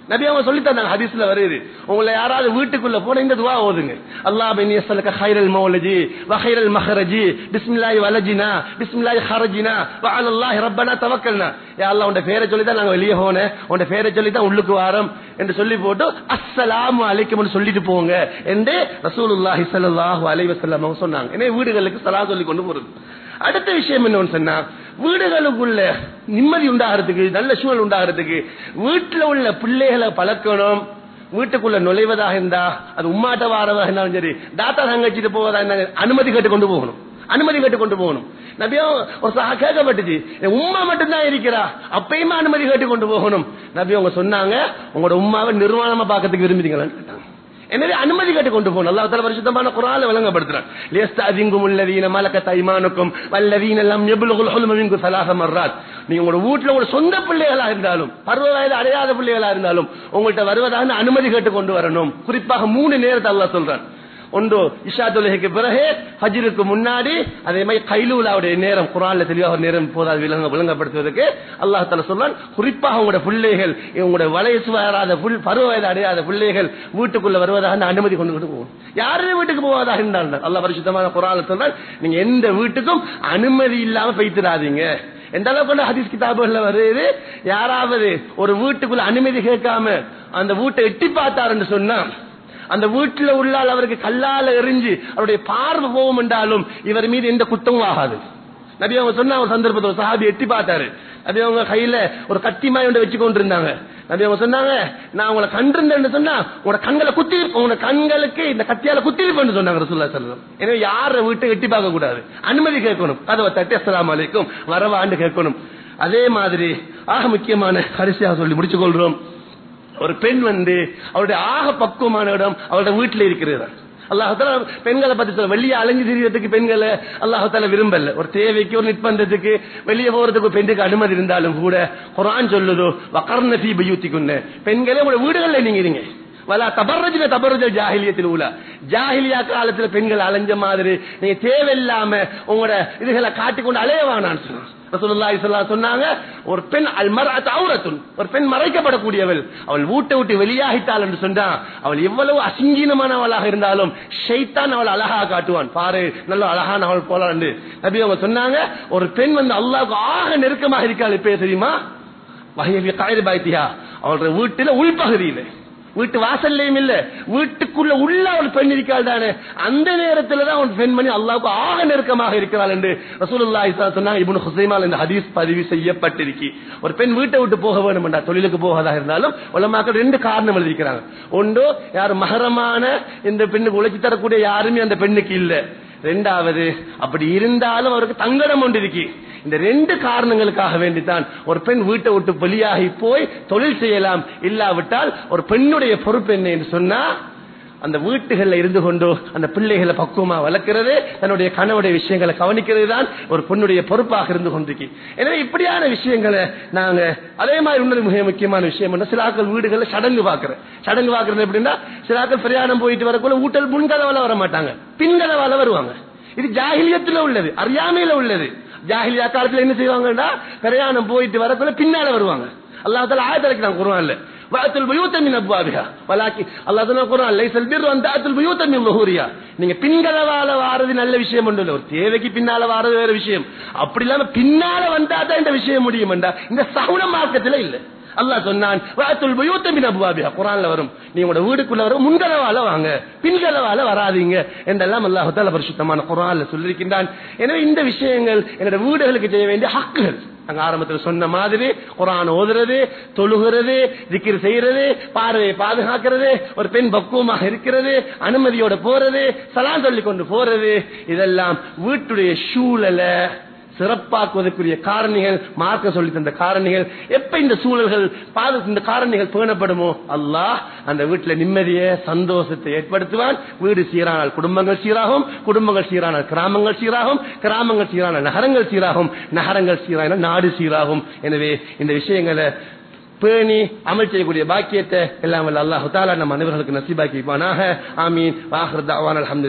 நபி அவங்க சொல்லி தந்தாங்க ஹதீஸ்ல வருது உங்களை யாராவது வீட்டுக்குள்ள போன இந்த துவா ஓதுங்க அல்லாஹ் பின் யஸ்அலுக கைரல் மௌலஜி வ கைரல் மஹரஜி பிஸ்மில்லாஹி வலஜினா பிஸ்மில்லாஹி ஹரஜினா வ அலல்லாஹி ரப்பனா தவக்கல்னா யா அல்லாஹ் உன்ட பேரை சொல்லி தான் நாங்க வெளியே போனேன் உன்ட பேரை சொல்லி தான் உள்ளுக்கு வாரோம் என்று சொல்லி போட்டு அஸ்ஸலாமு அலைக்கும்னு சொல்லிட்டு போங்க என்று ரசூலுல்லாஹி ஸல்லல்லாஹு அலைஹி வஸல்லம் அவங்க சொன்னாங்க எனவே வீடுகளுக்கு சலாம் சொல்லி கொண்டு போறது அடுத்த விஷயம் என்னன்னு சொன்னா வீடுகளுக்குள்ள நிம்மதி உண்டாகிறதுக்கு நல்ல சூழல் உண்டாகிறதுக்கு வீட்டுல உள்ள பிள்ளைகளை பழக்கணும் வீட்டுக்குள்ள நுழைவதாக இருந்தா அது உம்மாட்ட வாரதாக இருந்தாலும் சரி தாத்தா தங்கச்சிட்டு போவதா இருந்தா அனுமதி கேட்டு கொண்டு போகணும் அனுமதி கேட்டு கொண்டு போகணும் நபியும் ஒரு சஹா கேட்கப்பட்டுச்சு என் உம்மா மட்டும்தான் இருக்கிறா அப்பயுமே அனுமதி கேட்டு கொண்டு போகணும் நபி அவங்க சொன்னாங்க உங்களோட உம்மாவை நிர்வாணமா பார்க்கறதுக்கு விரும்புறீங்களான்னு கேட்டாங்க எனவே அனுமதி கேட்டு கொண்டு போகணும் அல்லாஹ் தஆலா பரிசுத்தமான குர்ஆன்ல விளங்கப்படுத்துறான் லியஸ்தஅதின்கும் அல்லதீன மலக்கத் ஐமானுக்கும் வல்லதீன லம் யப்லுகுல் ஹுல்ம மின்கும் ஸலாஸ மர்ராத் நீங்க உங்களோட வீட்ல உங்களோட சொந்த பிள்ளைகளா இருந்தாலும் பருவ வயது அடையாத பிள்ளைகளா இருந்தாலும் உங்கள்ட்ட வருவதாக அனுமதி கேட்டு கொண்டு வரணும் குறிப்பாக மூணு நேரத்தை அல்லாஹ் சொல்றான் ஒன்று இஷா தொழுகைக்கு பிறகு ஹஜ்ருக்கு முன்னாடி அதே மாதிரி கைலூலாவுடைய நேரம் குரான்ல தெளிவாக ஒரு நேரம் போதாது விளங்க விளங்கப்படுத்துவதற்கு அல்லாஹ் தஆலா சொல்றான் குறிப்பாக உங்களோட பிள்ளைகள் உங்களோட வயசு வராத புல் பருவ வயது அடையாத பிள்ளைகள் வீட்டுக்குள்ள வருவதாக அந்த அனுமதி கொண்டு கொண்டு போகும் யாருமே வீட்டுக்கு போவதாக இருந்தால் அல்லாஹ் பரிசுத்தமான குரான்ல சொல்றான் நீங்க எந்த வீட்டுக்கும் அனுமதி இல்லாம பெய்த்திடாதீங்க எந்த அளவுக்கு ஹதீஸ் கிதாபுகள்ல வருது யாராவது ஒரு வீட்டுக்குள்ள அனுமதி கேட்காம அந்த வீட்டை எட்டி பார்த்தாருன்னு சொன்னா அந்த வீட்டுல உள்ளால் அவருக்கு கல்லால எறிஞ்சு அவருடைய பார்வை போகும் என்றாலும் இவர் மீது எந்த குத்தமும் ஆகாது நபி அவங்க சொன்ன ஒரு சந்தர்ப்பத்தில் ஒரு சஹாபி எட்டி பார்த்தாரு நபி அவங்க கையில ஒரு கத்தி மாய் ஒன்று வச்சு கொண்டு இருந்தாங்க நபி அவங்க சொன்னாங்க நான் உங்களை கண்டிருந்தேன்னு சொன்னா உங்களோட கண்களை குத்தி உங்களோட கண்களுக்கு இந்த கத்தியால குத்திருப்பேன்னு சொன்னாங்க ரசூல்லா சல்லம் எனவே யார வீட்டை எட்டி பார்க்க கூடாது அனுமதி கேட்கணும் கதவை தட்டி அஸ்லாம் அலைக்கும் வரவாண்டு கேட்கணும் அதே மாதிரி ஆக முக்கியமான கடைசியாக சொல்லி முடிச்சு கொள்றோம் ஒரு பெண் வந்து அவருடைய ஆக பக்குவமான இடம் அவருடைய வீட்டில் இருக்கிறது அல்லாஹால பெண்களை பத்தி சொல்ல வெளியே அலைஞ்சு திரியறதுக்கு பெண்களை அல்லாஹால விரும்பல ஒரு தேவைக்கு ஒரு நிர்பந்தத்துக்கு வெளியே போறதுக்கு ஒரு பெண்ணுக்கு அனுமதி இருந்தாலும் கூட குரான் சொல்லுதோ வக்கர்ன தீ பயூத்திக்குன்னு பெண்களே உங்களோட வீடுகள்ல நீங்க இருங்க வலா தபர்ரஜில தபர்ரஜல் ஜாஹிலியத்தில் உள்ள ஜாஹிலியா காலத்துல பெண்கள் அலைஞ்ச மாதிரி நீங்க தேவையில்லாம உங்களோட இதுகளை காட்டிக்கொண்டு அலையவானான்னு சொன்னாங்க ரசூலுல்லாஹி ஸல்லல்லாஹு சொன்னாங்க ஒரு பெண் அல் மர்அத் அவுரத்துன் ஒரு பெண் மறைக்கப்படக்கூடியவள் அவள் வீட்டை விட்டு வெளியாகிட்டாள் என்று சொன்னா அவள் எவ்வளவு அசிங்கீனமானவளாக இருந்தாலும் ஷைத்தான் அவள் அழகா காட்டுவான் பாரு நல்ல அழகான அவள் போல என்று நபி அவங்க சொன்னாங்க ஒரு பெண் வந்து அல்லாஹ்வுக்கு ஆக நெருக்கமாக இருக்காள் இப்ப தெரியுமா வகையில் காயிறு பாய்த்தியா அவளுடைய வீட்டுல உள்பகுதியில வீட்டு வாசல்லையும் இல்ல வீட்டுக்குள்ள உள்ள ஒரு பெண் இருக்காள் தானே அந்த நேரத்துல தான் ஒரு பெண்மணி அல்லாவுக்கு ஆக நெருக்கமாக இருக்கிறாள் என்று ரசூலுல்லாஹி ஸல்லல்லாஹு அலைஹி சொன்னாங்க இப்னு ஹுசைமால் இந்த ஹதீஸ் பதிவு செய்யப்பட்டிருக்கு ஒரு பெண் வீட்டை விட்டு போக வேண்டும் என்றா தொழிலுக்கு போவதாக இருந்தாலும் உலமாக்கள் ரெண்டு காரணம் எழுதிக்கிறாங்க ஒன்று யார் மகரமான இந்த பெண்ணுக்கு உழைச்சி தரக்கூடிய யாருமே அந்த பெண்ணுக்கு இல்ல ரெண்டாவது அப்படி இருந்தாலும் அவருக்கு தங்கடம் ஒன்று இருக்கு இந்த ரெண்டு காரணங்களுக்காக வேண்டித்தான் ஒரு பெண் வீட்டை விட்டு வெளியாகி போய் தொழில் செய்யலாம் இல்லாவிட்டால் ஒரு பெண்ணுடைய பொறுப்பு என்ன என்று சொன்னா அந்த வீட்டுகள்ல இருந்து கொண்டு அந்த பிள்ளைகளை பக்குவமா வளர்க்கிறது தன்னுடைய கணவுடைய விஷயங்களை கவனிக்கிறது தான் ஒரு பெண்ணுடைய பொறுப்பாக இருந்து கொண்டிருக்கு எனவே இப்படியான விஷயங்களை நாங்க அதே மாதிரி இன்னொரு மிக முக்கியமான விஷயம் என்ன சிலாக்கள் வீடுகளில் சடங்கு பாக்குறேன் சடங்கு பாக்குறது எப்படின்னா சிலாக்கள் பிரயாணம் போயிட்டு வரக்குள்ள ஊட்டல் முன்கதவால வர மாட்டாங்க பின்கதவால வருவாங்க இது ஜாகிலியத்துல உள்ளது அறியாமையில உள்ளது ஜாகிலியா காலத்துல என்ன செய்வாங்கன்னா பிரயாணம் போயிட்டு வரக்குள்ள பின்னால வருவாங்க அல்லாஹ் தால ஆயத்திறக்கிறான் குர்ஆன்ல வாத்துல் பயூத்த மின் அப்வாபிஹா வலாக்கி அல்லாஹ் தால குர்ஆன் லைஸல் பிர் அந்த ஆத்துல் பயூத்த மின் லுஹூரியா நீங்க பின்கதவால வாரது நல்ல விஷயம் ஒன்று இல்ல ஒரு தேவைக்கு பின்னால வாரது வேற விஷயம் அப்படி இல்லாம பின்னால வந்தா தான் இந்த விஷயம் முடியும் இந்த சகுன மார்க்கத்துல இல்ல அல்லாஹ் சொன்னான் வாத்துல் பயூத்த மின் அப்வாபிஹா குர்ஆன்ல வரும் நீ உங்களோட வீடுக்குள்ள வரும் முன்கதவால வாங்க பின்கதவால வராதீங்க என்றெல்லாம் அல்லாஹ் தால பரிசுத்தமான குர்ஆன்ல சொல்லியிருக்கின்றான் எனவே இந்த விஷயங்கள் என்னோட வீடுகளுக்கு செய்ய வேண்டிய ஹக்குகள் அங்க ஆரம்பத்தில் சொன்ன மாதிரி குரான் ஓதுறது தொழுகிறது திக்கிர் செய்யறது பார்வையை பாதுகாக்கிறது ஒரு பெண் பக்குவமாக இருக்கிறது அனுமதியோட போறது சலான் சொல்லி கொண்டு போறது இதெல்லாம் வீட்டுடைய சூழலை சிறப்பாக்குவதற்குரிய காரணிகள் மார்க்க சொல்லி தந்த காரணிகள் எப்ப இந்த சூழல்கள் பாது இந்த காரணிகள் பேணப்படுமோ அல்லாஹ் அந்த வீட்டுல நிம்மதியை சந்தோஷத்தை ஏற்படுத்துவான் வீடு சீரானால் குடும்பங்கள் சீராகும் குடும்பங்கள் சீரானால் கிராமங்கள் சீராகும் கிராமங்கள் சீரான நகரங்கள் சீராகும் நகரங்கள் சீரான நாடு சீராகும் எனவே இந்த விஷயங்களை பேணி அமல் செய்யக்கூடிய பாக்கியத்தை எல்லாம் வல்ல அல்லாஹு தாலா நம் அனைவர்களுக்கு நசீபாக்கி ஆமீன் வாஹர் தாவான் அல்ஹம்து